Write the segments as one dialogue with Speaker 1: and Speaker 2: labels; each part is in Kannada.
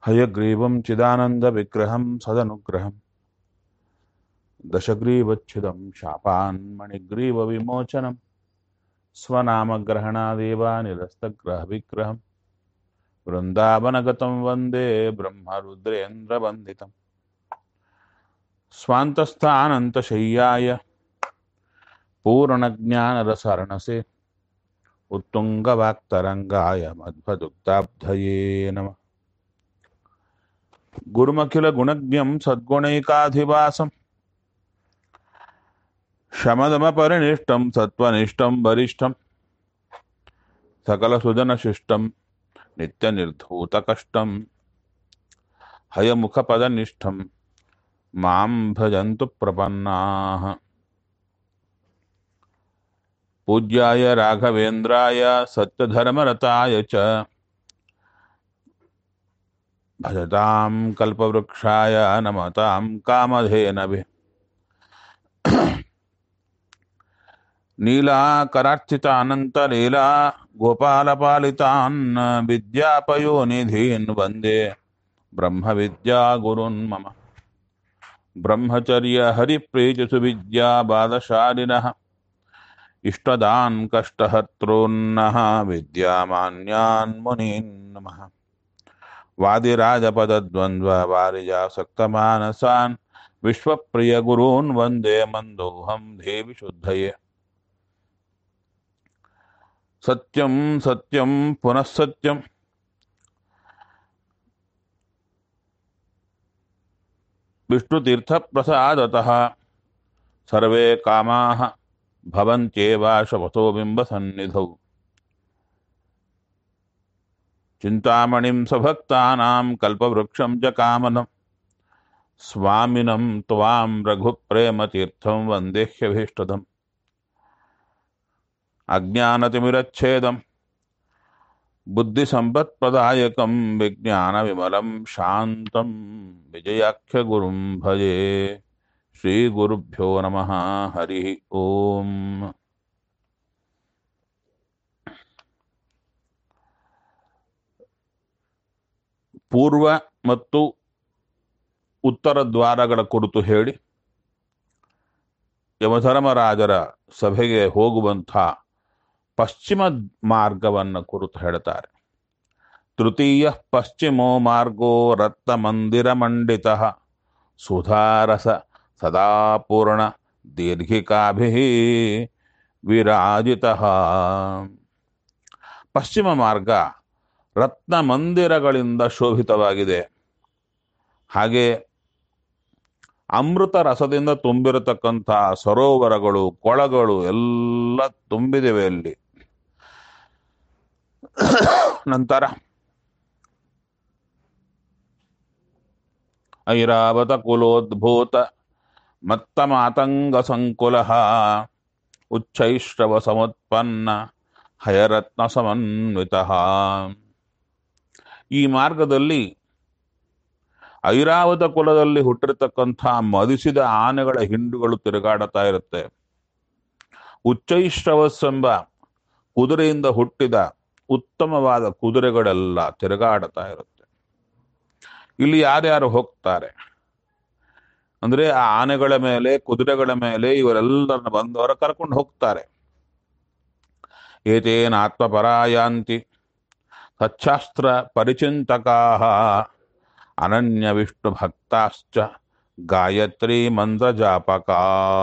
Speaker 1: हयग्रीवं चिदानन्दविग्रहं सदनुग्रहं दशग्रीवच्छिदं शापान्मणिग्रीवविमोचनं स्वनामग्रहणादेव निरस्तग्रहविग्रहं वृन्दावनगतं वन्दे ब्रह्मरुद्रेन्द्रवन्दितम् स्वान्तस्थानन्तशय्याय पूर्णज्ञानरसर्णसे उत्तुङ्गवाक्तरङ्गाय मध्वदुग्धाब्धये नमः गुरुमखिलगुणज्ञं सद्गुणैकाधिवासं शमदमपरिनिष्टं सत्त्वनिष्ठं वरिष्ठं सकलसुजनशिष्टं नित्यनिर्धूतकष्टं हयमुखपदनिष्ठं मां भजन्तु प्रपन्नाः पूज्याय राघवेन्द्राय सत्यधर्मरताय च भजतां कल्पवृक्षाय नमतां कामधेनभे नीलाकरार्चितानन्तलीला गोपालपालितान् विद्यापयोनिधीन् वन्दे ब्रह्मविद्यागुरुन् मम ब्रह्मचर्यहरिप्रीतिसुविद्याबालशालिनः इष्टदान् कष्टहर्तॄन्नः विद्यामान्यान् मुनीन् नमः वादिराजपदद्वन्द्ववारिजासक्तमानसान् विश्वप्रियगुरून् वन्दे मन्दोऽहं देवि शुद्धये सत्यं सत्यं पुनः सत्यं विष्णुतीर्थप्रसादतः सर्वे कामाः भवन्त्येव शपथो बिम्बसन्निधौ चिन्तामणिं स्वभक्तानां कल्पवृक्षं च कामनं स्वामिनं त्वां रघुप्रेमतीर्थं वन्देह्यभीष्टदम् अज्ञानतिमिरच्छेदं बुद्धिसम्पत्प्रदायकं विज्ञानविमलं शान्तं विजयाख्यगुरुं भजे श्रीगुरुभ्यो नमः हरिः ओम् ಪೂರ್ವ ಮತ್ತು ಉತ್ತರ ದ್ವಾರಗಳ ಕುರಿತು ಹೇಳಿ ಯಮಧರ್ಮರಾಜರ ಸಭೆಗೆ ಹೋಗುವಂಥ ಪಶ್ಚಿಮ ಮಾರ್ಗವನ್ನು ಕುರಿತು ಹೇಳ್ತಾರೆ ತೃತೀಯ ಪಶ್ಚಿಮೋ ಮಾರ್ಗೋ ರತ್ನ ಮಂದಿರ ಮಂಡಿತ ಸುಧಾರಸ ಸದಾಪೂರ್ಣ ದೀರ್ಘಿಕಾಭಿ ವಿರಾಜಿತ ಪಶ್ಚಿಮ ಮಾರ್ಗ ರತ್ನ ಮಂದಿರಗಳಿಂದ ಶೋಭಿತವಾಗಿದೆ ಹಾಗೆ ಅಮೃತ ರಸದಿಂದ ತುಂಬಿರತಕ್ಕಂಥ ಸರೋವರಗಳು ಕೊಳಗಳು ಎಲ್ಲ ತುಂಬಿದಿವೆ ಅಲ್ಲಿ ನಂತರ ಐರಾವತ ಕುಲೋದ್ಭೂತ ಮತ್ತ ಮಾತಂಗ ಸಂಕುಲ ಉಚ್ಚೈಶ್ರವ ಸಮುತ್ಪನ್ನ ಹಯರತ್ನ ಸಮನ್ವಿತ ಈ ಮಾರ್ಗದಲ್ಲಿ ಐರಾವತ ಕುಲದಲ್ಲಿ ಹುಟ್ಟಿರ್ತಕ್ಕಂಥ ಮದಿಸಿದ ಆನೆಗಳ ಹಿಂಡುಗಳು ತಿರುಗಾಡುತ್ತಾ ಇರುತ್ತೆ ಉಚ್ಚೈಶ್ರವಸ್ ಎಂಬ ಕುದುರೆಯಿಂದ ಹುಟ್ಟಿದ ಉತ್ತಮವಾದ ಕುದುರೆಗಳೆಲ್ಲ ತಿರುಗಾಡುತ್ತಾ ಇರುತ್ತೆ ಇಲ್ಲಿ ಯಾರ್ಯಾರು ಹೋಗ್ತಾರೆ ಅಂದ್ರೆ ಆ ಆನೆಗಳ ಮೇಲೆ ಕುದುರೆಗಳ ಮೇಲೆ ಇವರೆಲ್ಲರನ್ನ ಬಂದವರ ಕರ್ಕೊಂಡು ಹೋಗ್ತಾರೆ ಏತೇನ ಆತ್ಮಪರಾಯಾಂತಿ ಸಚ್ಚಾಸ್ತ್ರ ಪರಿಚಿಂತಕಾ ಅನನ್ಯ ವಿಷ್ಣು ಭಕ್ತಾಶ್ಚ ಗಾಯತ್ರಿ ಮಂತ್ರ ಜಾಪಕಾ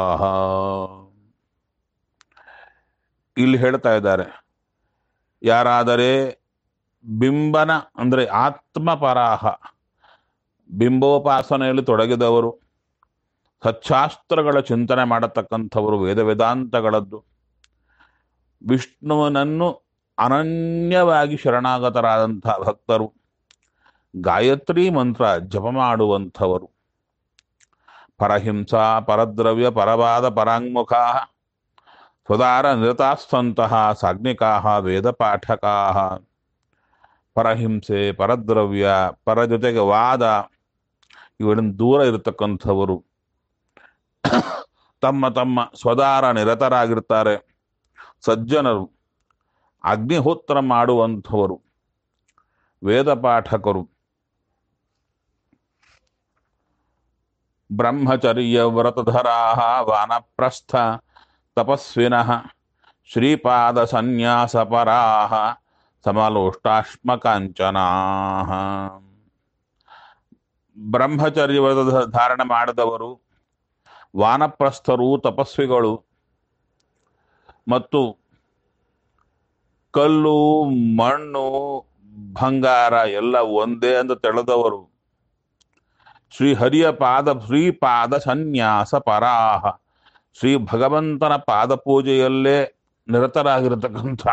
Speaker 1: ಇಲ್ಲಿ ಹೇಳ್ತಾ ಇದ್ದಾರೆ ಯಾರಾದರೆ ಬಿಂಬನ ಅಂದ್ರೆ ಆತ್ಮಪರಾಹ ಬಿಂಬೋಪಾಸನೆಯಲ್ಲಿ ತೊಡಗಿದವರು ಸಚ್ಚಾಸ್ತ್ರಗಳ ಚಿಂತನೆ ಮಾಡತಕ್ಕಂಥವರು ವೇದ ವೇದಾಂತಗಳದ್ದು ವಿಷ್ಣುವನನ್ನು ಅನನ್ಯವಾಗಿ ಶರಣಾಗತರಾದಂಥ ಭಕ್ತರು ಗಾಯತ್ರಿ ಮಂತ್ರ ಜಪ ಮಾಡುವಂಥವರು ಪರಹಿಂಸಾ ಪರದ್ರವ್ಯ ಪರವಾದ ಪರಾಂಗುಖಾ ಸ್ವದಾರ ನಿರತಾಸ್ತಂತಹ ಸಾಗ್ನಿಕಾ ವೇದ ಪಾಠಕಾ ಪರಹಿಂಸೆ ಪರದ್ರವ್ಯ ಪರ ಜೊತೆಗೆ ವಾದ ಇವುಗಳಿಂದ ದೂರ ಇರತಕ್ಕಂಥವರು ತಮ್ಮ ತಮ್ಮ ಸ್ವದಾರ ನಿರತರಾಗಿರ್ತಾರೆ ಸಜ್ಜನರು ಅಗ್ನಿಹೋತ್ರ ಮಾಡುವಂಥವರು ವೇದ ಪಾಠಕರು ಬ್ರಹ್ಮಚರ್ಯ ವ್ರತಧರಾ ವಾನಪ್ರಸ್ಥ ತಪಸ್ವಿನಃ ಶ್ರೀಪಾದ ಸನ್ಯಾಸಪರಾ ಸಮಲೋಷ್ಟಾಶ್ಮಕಾಂಚನಾ ಬ್ರಹ್ಮಚರ್ಯ ವ್ರತ ಧಾರಣೆ ಮಾಡಿದವರು ವಾನಪ್ರಸ್ಥರು ತಪಸ್ವಿಗಳು ಮತ್ತು ಕಲ್ಲು ಮಣ್ಣು ಬಂಗಾರ ಎಲ್ಲ ಒಂದೇ ಅಂತ ತಿಳಿದವರು ಶ್ರೀ ಹರಿಯ ಪಾದ ಶ್ರೀಪಾದ ಸನ್ಯಾಸ ಪರಾಹ ಶ್ರೀ ಭಗವಂತನ ಪಾದ ಪೂಜೆಯಲ್ಲೇ ನಿರತರಾಗಿರತಕ್ಕಂಥ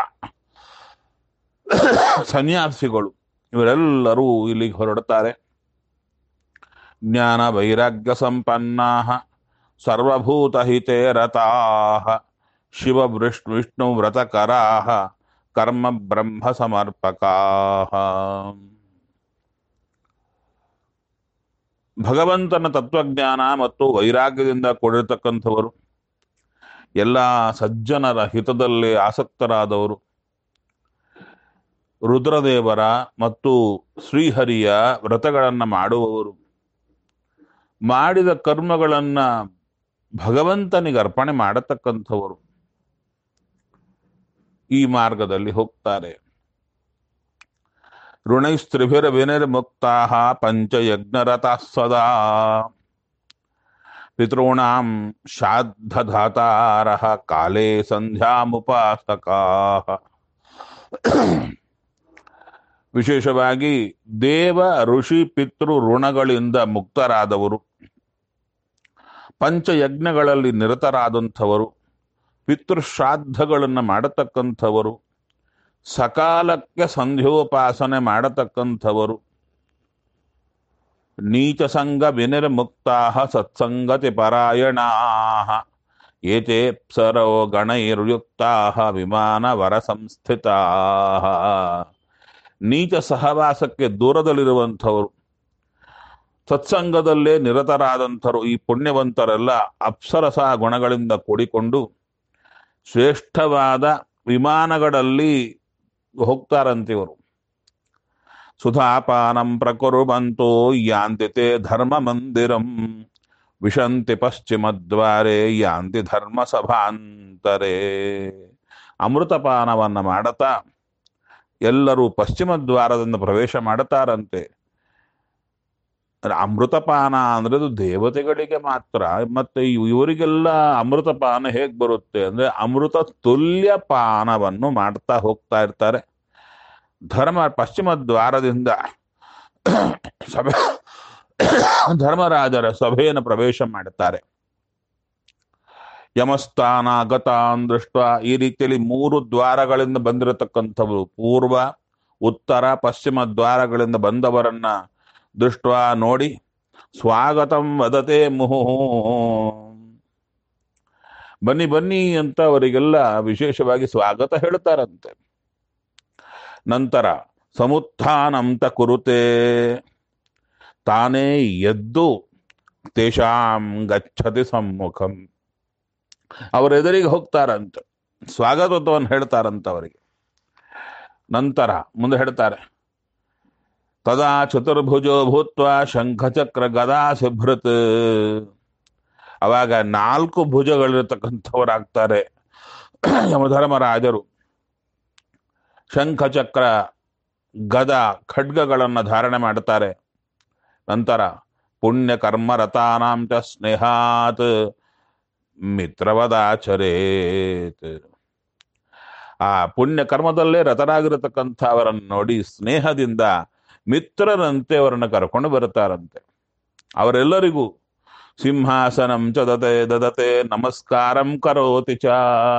Speaker 1: ಸನ್ಯಾಸಿಗಳು ಇವರೆಲ್ಲರೂ ಇಲ್ಲಿಗೆ ಹೊರಡುತ್ತಾರೆ ಜ್ಞಾನ ವೈರಾಗ್ಯ ಸಂಪನ್ನಾ ಸರ್ವಭೂತ ಹಿತೇ ರತಾ ಶಿವ ವಿಷ್ಣು ವಿಷ್ಣು ವ್ರತಕರಾ ಕರ್ಮ ಬ್ರಹ್ಮ ಸಮರ್ಪಕಾ ಭಗವಂತನ ತತ್ವಜ್ಞಾನ ಮತ್ತು ವೈರಾಗ್ಯದಿಂದ ಕೂಡಿರತಕ್ಕಂಥವರು ಎಲ್ಲ ಸಜ್ಜನರ ಹಿತದಲ್ಲಿ ಆಸಕ್ತರಾದವರು ರುದ್ರದೇವರ ಮತ್ತು ಶ್ರೀಹರಿಯ ವ್ರತಗಳನ್ನು ಮಾಡುವವರು ಮಾಡಿದ ಕರ್ಮಗಳನ್ನ ಭಗವಂತನಿಗೆ ಅರ್ಪಣೆ ಮಾಡತಕ್ಕಂಥವರು ಈ ಮಾರ್ಗದಲ್ಲಿ ಹೋಗ್ತಾರೆ ಋಣೈಸ್ತ್ರಿಭಿರ ವಿನಿರ್ಮುಕ್ತಾ ಪಂಚಯಜ್ಞರತಾ ಸದಾ ಪಿತॄಣಾಂ ಶ್ರಾದ್ದಧಾತಾರ ಕಾಲೇ ಸಂಧ್ಯಾಮುಪಾಸಕಾ ವಿಶೇಷವಾಗಿ ದೇವ ಋಷಿ ಪಿತೃ ಋಣಗಳಿಂದ ಮುಕ್ತರಾದವರು ಪಂಚಯಜ್ಞಗಳಲ್ಲಿ ನಿರತರಾದಂಥವರು ಪಿತೃಶ್ರಾದ್ದಗಳನ್ನು ಮಾಡತಕ್ಕಂಥವರು ಸಕಾಲಕ್ಕೆ ಸಂಧ್ಯೋಪಾಸನೆ ಮಾಡತಕ್ಕಂಥವರು ನೀಚ ಸಂಘ ವಿನಿರ್ಮುಕ್ತಾ ಸತ್ಸಂಗತಿ ಪರಾಯಣಾ ಏತೇಪ್ಸರೋ ಗಣೈರ್ಯುಕ್ತಾ ವಿಮಾನ ವರ ಸಂಸ್ಥಿತಾ ನೀಚ ಸಹವಾಸಕ್ಕೆ ದೂರದಲ್ಲಿರುವಂಥವರು ಸತ್ಸಂಗದಲ್ಲೇ ನಿರತರಾದಂಥರು ಈ ಪುಣ್ಯವಂತರೆಲ್ಲ ಅಪ್ಸರಸ ಗುಣಗಳಿಂದ ಕೂಡಿಕೊಂಡು ಶ್ರೇಷ್ಠವಾದ ವಿಮಾನಗಳಲ್ಲಿ ಹೋಗ್ತಾರಂತಿವರು ಸುಧಾಪಾನಂ ಪ್ರಕುರುವಂತೋ ಯಾಂತಿತೆ ಧರ್ಮ ಮಂದಿರಂ ವಿಶಂತಿ ಪಶ್ಚಿಮದ್ವಾರೆ ಯಾಂತಿ ಧರ್ಮ ಸಭಾಂತರೇ ಅಮೃತಪಾನವನ್ನ ಮಾಡತಾ ಎಲ್ಲರೂ ಪಶ್ಚಿಮ ದ್ವಾರದಿಂದ ಪ್ರವೇಶ ಮಾಡುತ್ತಾರಂತೆ ಅಮೃತಪಾನ ಅಂದ್ರೆ ಅದು ದೇವತೆಗಳಿಗೆ ಮಾತ್ರ ಮತ್ತೆ ಇವ್- ಇವರಿಗೆಲ್ಲ ಅಮೃತಪಾನ ಹೇಗ್ ಬರುತ್ತೆ ಅಂದ್ರೆ ಅಮೃತ ತುಲ್ಯ ಪಾನವನ್ನು ಮಾಡ್ತಾ ಹೋಗ್ತಾ ಇರ್ತಾರೆ ಧರ್ಮ ಪಶ್ಚಿಮ ದ್ವಾರದಿಂದ ಸಭೆ ಧರ್ಮರಾಜರ ಸಭೆಯನ್ನು ಪ್ರವೇಶ ಮಾಡುತ್ತಾರೆ ಯಮಸ್ಥಾನ ಗತಾನ್ ದೃಷ್ಟ ಈ ರೀತಿಯಲ್ಲಿ ಮೂರು ದ್ವಾರಗಳಿಂದ ಬಂದಿರತಕ್ಕಂಥವರು ಪೂರ್ವ ಉತ್ತರ ಪಶ್ಚಿಮ ದ್ವಾರಗಳಿಂದ ಬಂದವರನ್ನ ದೃಷ್ಟ ನೋಡಿ ಸ್ವಾಗತಂ ವದತೆ ಮುಹು ಬನ್ನಿ ಬನ್ನಿ ಅಂತ ಅವರಿಗೆಲ್ಲ ವಿಶೇಷವಾಗಿ ಸ್ವಾಗತ ಹೇಳ್ತಾರಂತೆ ನಂತರ ಸಮುತ್ಥಾನಂತ ಕುರುತೆ ತಾನೇ ಎದ್ದು ತೇಷಾಂ ಗಚ್ಚತಿ ಸಮ್ಮುಖಂ ಅವರ ಎದುರಿಗೆ ಹೋಗ್ತಾರಂತೆ ಸ್ವಾಗತವನ್ನು ಹೇಳ್ತಾರಂತ ಅವರಿಗೆ ನಂತರ ಮುಂದೆ ಹೇಳ್ತಾರೆ ತದಾ ಚತುರ್ಭುಜೋ ಭೂತ್ವ ಶಂಖಚಕ್ರ ಗದಾ ಸಿಭೃತ್ ಅವಾಗ ನಾಲ್ಕು ಭುಜಗಳಿರತಕ್ಕಂಥವರಾಗ್ತಾರೆ ಯಮಧರ್ಮರಾಜರು ಶಂಖಚಕ್ರ ಗದ ಖಡ್ಗಗಳನ್ನು ಧಾರಣೆ ಮಾಡ್ತಾರೆ ನಂತರ ಪುಣ್ಯ ಕರ್ಮರತಾನಾಂ ಚ ಸ್ನೇಹಾತ್ ಮಿತ್ರವದಾಚರೇತ್ ಆ ಪುಣ್ಯ ಕರ್ಮದಲ್ಲೇ ರತರಾಗಿರತಕ್ಕಂಥ ಅವರನ್ನು ನೋಡಿ ಸ್ನೇಹದಿಂದ ಮಿತ್ರರಂತೆ ಅವರನ್ನು ಕರ್ಕೊಂಡು ಬರುತ್ತಾರಂತೆ ಅವರೆಲ್ಲರಿಗೂ ಸಿಂಹಾಸನಂ ಚ ದತೆ ದದತೆ ನಮಸ್ಕಾರಂ ಕರೋತಿ ಚ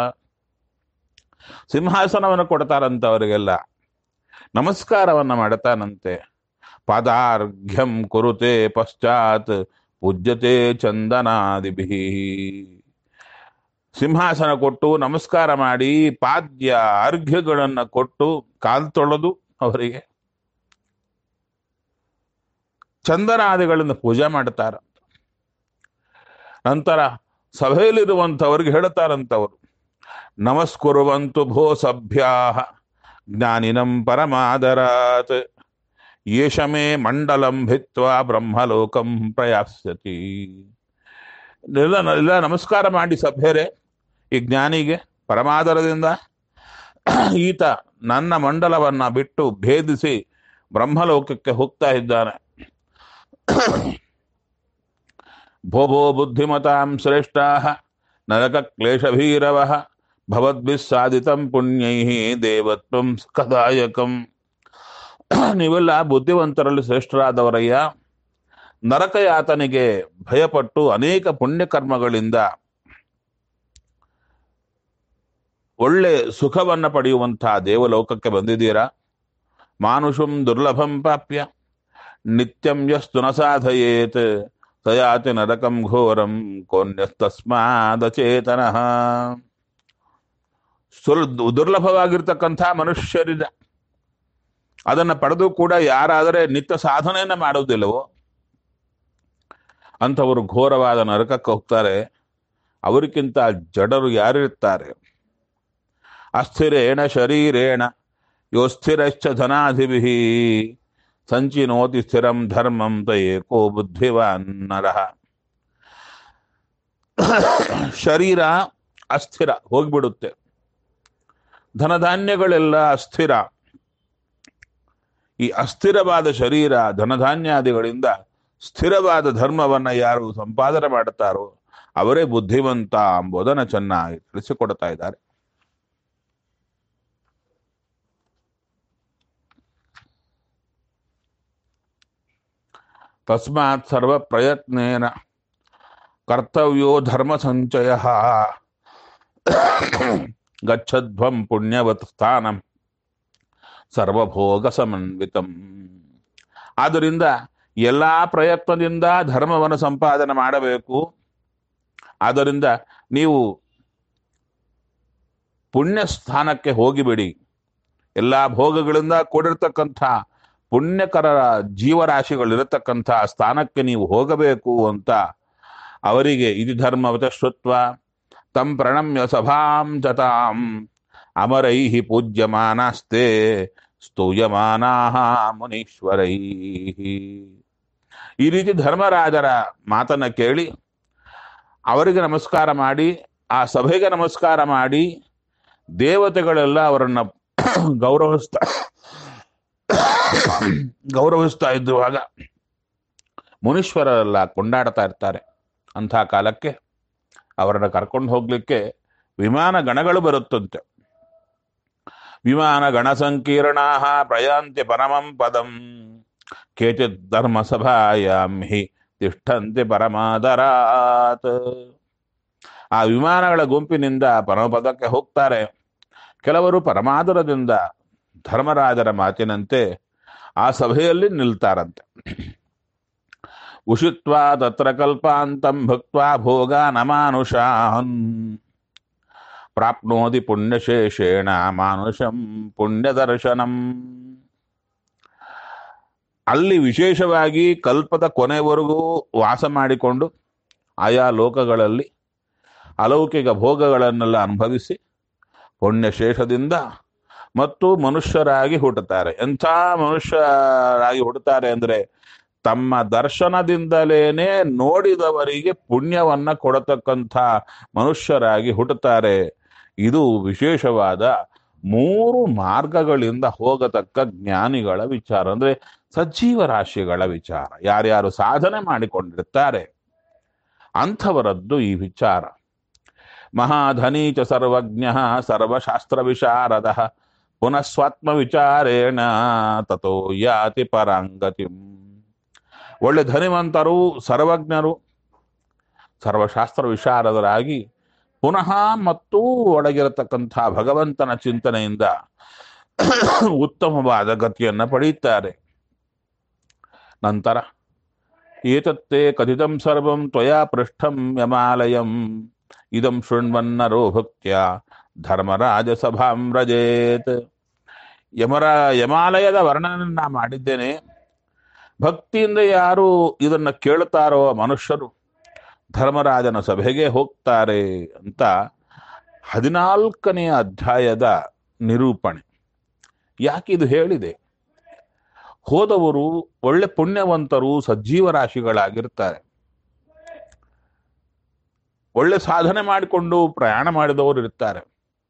Speaker 1: ಸಿಂಹಾಸನವನ್ನು ಕೊಡ್ತಾರಂತೆ ಅವರಿಗೆಲ್ಲ ನಮಸ್ಕಾರವನ್ನ ಮಾಡ್ತಾನಂತೆ ಪಾದಾರ್ಘ್ಯಂ ಕುರುತೆ ಪಶ್ಚಾತ್ ಪೂಜ್ಯತೆ ಚಂದನಾದಿಭಿ ಸಿಂಹಾಸನ ಕೊಟ್ಟು ನಮಸ್ಕಾರ ಮಾಡಿ ಪಾದ್ಯ ಅರ್ಘ್ಯಗಳನ್ನ ಕೊಟ್ಟು ಕಾಲ್ ತೊಳೆದು ಅವರಿಗೆ ಚಂದನಾದಿಗಳಿಂದ ಪೂಜೆ ಮಾಡ್ತಾರ ನಂತರ ಸಭೆಯಲ್ಲಿರುವಂಥವ್ರಿಗೆ ಹೇಳ್ತಾರಂತವರು ನಮಸ್ಕುರುವಂತು ಭೋ ಸಭ್ಯಾ ಜ್ಞಾನಿನಂ ಪರಮಾದರಾತ್ ಯೇಷ ಮೇ ಮಂಡಲಂ ಭಿತ್ವಾ ಬ್ರಹ್ಮಲೋಕಂ ಪ್ರಯಾಸ್ಯತಿ ಎಲ್ಲ ಎಲ್ಲ ನಮಸ್ಕಾರ ಮಾಡಿ ಸಭ್ಯರೇ ಈ ಜ್ಞಾನಿಗೆ ಪರಮಾದರದಿಂದ ಈತ ನನ್ನ ಮಂಡಲವನ್ನ ಬಿಟ್ಟು ಭೇದಿಸಿ ಬ್ರಹ್ಮಲೋಕಕ್ಕೆ ಹೋಗ್ತಾ ಇದ್ದಾನೆ ಭೋ ಭೋ ಬುದ್ಧಿಮತಾಂ ಶ್ರೇಷ್ಠಾ ನರಕ ಕ್ಲೇಶಭೀರವ ಭವದ್ಭಿಃ ಸಾಧಿತಂ ಪುಣ್ಯೈ ದೇವತ್ವಂ ಸುಖದಾಯಕಂ ನೀವೆಲ್ಲ ಬುದ್ಧಿವಂತರಲ್ಲಿ ಶ್ರೇಷ್ಠರಾದವರಯ್ಯ ನರಕಯಾತನಿಗೆ ಭಯಪಟ್ಟು ಅನೇಕ ಪುಣ್ಯಕರ್ಮಗಳಿಂದ ಒಳ್ಳೆ ಸುಖವನ್ನ ಪಡೆಯುವಂತಹ ದೇವಲೋಕಕ್ಕೆ ಬಂದಿದ್ದೀರಾ ಮಾನುಷಂ ದುರ್ಲಭಂ ಪ್ರಾಪ್ಯ ನಿತ್ಯಂ ಯಸ್ತು ನ ಸಾಧಯೇತ್ ತಯಾತಿ ನರಕಂ ಘೋರಂ ಕೋನ್ಯಸ್ತಸ್ಮಾದಚೇತನಃ ಸುಲ್ ದುರ್ಲಭವಾಗಿರ್ತಕ್ಕಂಥ ಮನುಷ್ಯರಿದೆ ಅದನ್ನ ಪಡೆದು ಕೂಡ ಯಾರಾದರೆ ನಿತ್ಯ ಸಾಧನೆಯನ್ನ ಮಾಡೋದಿಲ್ಲವೋ ಅಂಥವರು ಘೋರವಾದ ನರಕಕ್ಕೆ ಹೋಗ್ತಾರೆ ಅವರಿಗಿಂತ ಜಡರು ಯಾರಿರ್ತಾರೆ ಅಸ್ಥಿರೇಣ ಶರೀರೇಣ ಯೋಸ್ಥಿರಶ್ಚ ಧನಾಧಿಭಿ ಸಂಚಿನೋತಿ ಸ್ಥಿರಂ ಧರ್ಮಂ ತ ಏಕೋ ಬುದ್ಧಿವಾನ್ ನರಃ ಶರೀರ ಅಸ್ಥಿರ ಹೋಗ್ಬಿಡುತ್ತೆ ಧನಧಾನ್ಯಗಳೆಲ್ಲ ಅಸ್ಥಿರ ಈ ಅಸ್ಥಿರವಾದ ಶರೀರ ಧನಧಾನ್ಯಾದಿಗಳಿಂದ ಸ್ಥಿರವಾದ ಧರ್ಮವನ್ನ ಯಾರು ಸಂಪಾದನೆ ಮಾಡುತ್ತಾರೋ ಅವರೇ ಬುದ್ಧಿವಂತ ಎಂಬುದನ್ನು ಚೆನ್ನಾಗಿ ತಿಳಿಸಿಕೊಡ್ತಾ ಇದ್ದಾರೆ ತಸ್ಮಾತ್ ಸರ್ವ ಪ್ರಯತ್ನೇನ ಕರ್ತವ್ಯೋ ಧರ್ಮ ಸಂಚಯ ಗಚ್ಚಧ್ವಂ ಪುಣ್ಯವತ್ ಸ್ಥಾನಂ ಸರ್ವಭೋಗ ಸಮನ್ವಿತಂ ಆದ್ದರಿಂದ ಎಲ್ಲಾ ಪ್ರಯತ್ನದಿಂದ ಧರ್ಮವನ್ನು ಸಂಪಾದನೆ ಮಾಡಬೇಕು ಆದ್ದರಿಂದ ನೀವು ಪುಣ್ಯ ಸ್ಥಾನಕ್ಕೆ ಹೋಗಿಬಿಡಿ ಎಲ್ಲಾ ಭೋಗಗಳಿಂದ ಕೂಡಿರ್ತಕ್ಕಂಥ ಪುಣ್ಯಕರ ಜೀವರಾಶಿಗಳಿರತಕ್ಕಂಥ ಸ್ಥಾನಕ್ಕೆ ನೀವು ಹೋಗಬೇಕು ಅಂತ ಅವರಿಗೆ ಇದು ಧರ್ಮವತ ಶ್ರುತ್ವ ತಂ ಪ್ರಣಮ್ಯ ಸಭಾಂ ಜತಾಂ ಅಮರೈ ಪೂಜ್ಯಮಾನಾಸ್ತೆ ಸ್ತೂಯಮಾನಾ ಮುನೀಶ್ವರೈ ಈ ರೀತಿ ಧರ್ಮರಾಜರ ಮಾತನ್ನ ಕೇಳಿ ಅವರಿಗೆ ನಮಸ್ಕಾರ ಮಾಡಿ ಆ ಸಭೆಗೆ ನಮಸ್ಕಾರ ಮಾಡಿ ದೇವತೆಗಳೆಲ್ಲ ಅವರನ್ನ ಗೌರವಿಸ್ತಾ ಗೌರವಿಸ್ತಾ ಇದ್ದುವಾಗ ಮುನೀಶ್ವರರೆಲ್ಲ ಕೊಂಡಾಡ್ತಾ ಇರ್ತಾರೆ ಅಂಥ ಕಾಲಕ್ಕೆ ಅವರನ್ನ ಕರ್ಕೊಂಡು ಹೋಗ್ಲಿಕ್ಕೆ ವಿಮಾನ ಗಣಗಳು ಬರುತ್ತಂತೆ ವಿಮಾನ ಗಣ ಸಂಕೀರ್ಣಾ ಪ್ರಯಾಂತಿ ಪರಮಂ ಪದಂ ಕೇಚಿತ್ ಧರ್ಮ ಸಭಾಯಾಂ ಹಿ ತಿಷ್ಠಂತೆ ಪರಮಾದರಾತ್ ಆ ವಿಮಾನಗಳ ಗುಂಪಿನಿಂದ ಪರಮಪದಕ್ಕೆ ಹೋಗ್ತಾರೆ ಕೆಲವರು ಪರಮಾದರದಿಂದ ಧರ್ಮರಾಜರ ಮಾತಿನಂತೆ ಆ ಸಭೆಯಲ್ಲಿ ನಿಲ್ತಾರಂತೆ ಉಷಿತ್ವಾ ತತ್ರ ಕಲ್ಪಾಂತಂ ಭಕ್ತ್ವಾ ಭೋಗ ನಮಾನುಷಾನ್ ಪ್ರಾಪ್ನೋದಿ ಪುಣ್ಯಶೇಷೇಣ ಮಾನುಷಂ ಪುಣ್ಯದರ್ಶನಂ ಅಲ್ಲಿ ವಿಶೇಷವಾಗಿ ಕಲ್ಪದ ಕೊನೆವರೆಗೂ ವಾಸ ಮಾಡಿಕೊಂಡು ಆಯಾ ಲೋಕಗಳಲ್ಲಿ ಅಲೌಕಿಕ ಭೋಗಗಳನ್ನೆಲ್ಲ ಅನುಭವಿಸಿ ಪುಣ್ಯಶೇಷದಿಂದ ಮತ್ತು ಮನುಷ್ಯರಾಗಿ ಹುಟ್ಟುತ್ತಾರೆ ಎಂಥ ಮನುಷ್ಯರಾಗಿ ಹುಟ್ಟುತ್ತಾರೆ ಅಂದ್ರೆ ತಮ್ಮ ದರ್ಶನದಿಂದಲೇನೆ ನೋಡಿದವರಿಗೆ ಪುಣ್ಯವನ್ನ ಕೊಡತಕ್ಕಂಥ ಮನುಷ್ಯರಾಗಿ ಹುಟ್ಟುತ್ತಾರೆ ಇದು ವಿಶೇಷವಾದ ಮೂರು ಮಾರ್ಗಗಳಿಂದ ಹೋಗತಕ್ಕ ಜ್ಞಾನಿಗಳ ವಿಚಾರ ಅಂದ್ರೆ ಸಜೀವ ರಾಶಿಗಳ ವಿಚಾರ ಯಾರ್ಯಾರು ಸಾಧನೆ ಮಾಡಿಕೊಂಡಿರ್ತಾರೆ ಅಂಥವರದ್ದು ಈ ವಿಚಾರ ಮಹಾಧನಿ ಚ ಸರ್ವಜ್ಞ ಸರ್ವಶಾಸ್ತ್ರ ವಿಶಾರದ ಪುನಃ ಸ್ವಾತ್ಮ ವಿಚಾರೇಣ ತಥೋ ಯಾತಿ ಪರಾಂಗತಿ ಒಳ್ಳೆ ಧನಿವಂತರು ಸರ್ವಜ್ಞರು ಸರ್ವಶಾಸ್ತ್ರ ವಿಶಾರದರಾಗಿ ಪುನಃ ಮತ್ತು ಒಳಗಿರತಕ್ಕಂಥ ಭಗವಂತನ ಚಿಂತನೆಯಿಂದ ಉತ್ತಮವಾದ ಗತಿಯನ್ನು ಪಡೆಯುತ್ತಾರೆ ನಂತರ ಏತತ್ತೇ ಕಥಿತಂ ಸರ್ವಂ ತ್ವಯಾ ಪೃಷ್ಠಂ ಯಮಾಲಯಂ ಇದಂ ಶೃಣ್ವನ್ನರೋ ಭಕ್ತ್ಯ ಧರ್ಮರಾಜ ಸಭಾಂ ವ್ರಜೇತ್ ಯಮರ ಯಮಾಲಯದ ವರ್ಣನನ್ನ ಮಾಡಿದ್ದೇನೆ ಭಕ್ತಿಯಿಂದ ಯಾರು ಇದನ್ನ ಕೇಳ್ತಾರೋ ಮನುಷ್ಯರು ಧರ್ಮರಾಜನ ಸಭೆಗೆ ಹೋಗ್ತಾರೆ ಅಂತ ಹದಿನಾಲ್ಕನೆಯ ಅಧ್ಯಾಯದ ನಿರೂಪಣೆ ಯಾಕೆ ಇದು ಹೇಳಿದೆ ಹೋದವರು ಒಳ್ಳೆ ಪುಣ್ಯವಂತರು ಸಜ್ಜೀವ ರಾಶಿಗಳಾಗಿರ್ತಾರೆ ಒಳ್ಳೆ ಸಾಧನೆ ಮಾಡಿಕೊಂಡು ಪ್ರಯಾಣ ಮಾಡಿದವರು ಇರ್ತಾರೆ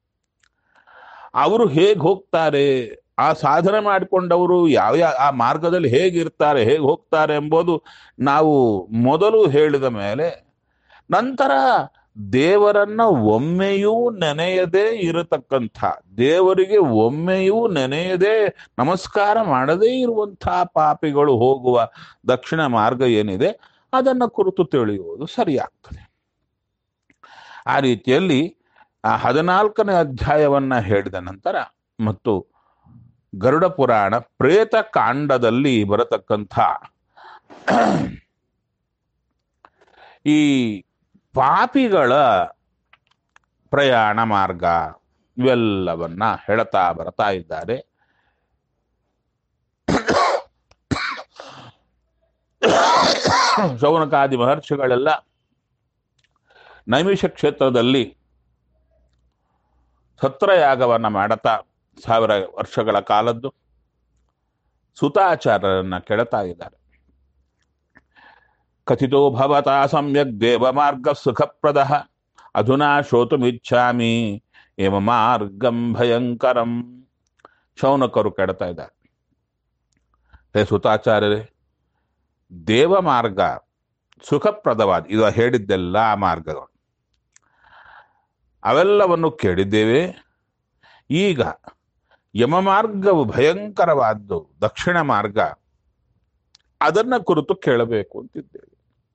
Speaker 1: ಅವರು ಹೇಗೆ ಹೋಗ್ತಾರೆ ಆ ಸಾಧನೆ ಮಾಡಿಕೊಂಡವರು ಯಾವ ಯಾವ ಆ ಮಾರ್ಗದಲ್ಲಿ ಹೇಗಿರ್ತಾರೆ ಹೇಗೆ ಹೋಗ್ತಾರೆ ಎಂಬುದು ನಾವು ಮೊದಲು ಹೇಳಿದ ಮೇಲೆ ನಂತರ ದೇವರನ್ನ ಒಮ್ಮೆಯೂ ನೆನೆಯದೇ ಇರತಕ್ಕಂಥ ದೇವರಿಗೆ ಒಮ್ಮೆಯೂ ನೆನೆಯದೇ ನಮಸ್ಕಾರ ಮಾಡದೇ ಇರುವಂತಹ ಪಾಪಿಗಳು ಹೋಗುವ ದಕ್ಷಿಣ ಮಾರ್ಗ ಏನಿದೆ ಅದನ್ನು ಕುರಿತು ತಿಳಿಯುವುದು ಸರಿಯಾಗ್ತದೆ ಆ ರೀತಿಯಲ್ಲಿ ಆ ಹದಿನಾಲ್ಕನೇ ಅಧ್ಯಾಯವನ್ನ ಹೇಳಿದ ನಂತರ ಮತ್ತು ಗರುಡ ಪುರಾಣ ಪ್ರೇತ ಕಾಂಡದಲ್ಲಿ ಬರತಕ್ಕಂಥ ಈ ಪಾಪಿಗಳ ಪ್ರಯಾಣ ಮಾರ್ಗ ಇವೆಲ್ಲವನ್ನ ಹೇಳ್ತಾ ಬರ್ತಾ ಇದ್ದಾರೆ ಶೌನಕಾದಿ ಮಹರ್ಷಿಗಳೆಲ್ಲ ನೈಮಿಷ ಕ್ಷೇತ್ರದಲ್ಲಿ ಸತ್ರಯಾಗವನ್ನ ಮಾಡತಾ ಸಾವಿರ ವರ್ಷಗಳ ಕಾಲದ್ದು ಸುತಾಚಾರ್ಯರನ್ನ ಕೆಳತಾ ಇದ್ದಾರೆ ಕಥಿತೋ ಭವತಾ ಸಮ್ಯಕ್ ದೇವ ಮಾರ್ಗ ಸುಖಪ್ರದ ಅಧುನಾ ಶ್ರೋತುಮಿಚ್ಛಾಮಿ ಏಮ ಮಾರ್ಗಂ ಭಯಂಕರಂ ಶೌನಕರು ಕೆಡ್ತಾ ಇದ್ದಾರೆ ಹೇ ಸುತಾಚಾರ್ಯರೇ ದೇವ ಮಾರ್ಗ ಸುಖಪ್ರದವಾದ ಇದು ಹೇಳಿದ್ದೆಲ್ಲ ಆ ಮಾರ್ಗಗಳು ಅವೆಲ್ಲವನ್ನು ಕೇಳಿದ್ದೇವೆ ಈಗ ಯಮ ಮಾರ್ಗವು ಭಯಂಕರವಾದ್ದು ದಕ್ಷಿಣ ಮಾರ್ಗ ಅದನ್ನ ಕುರಿತು ಕೇಳಬೇಕು ಅಂತಿದ್ದೇವೆ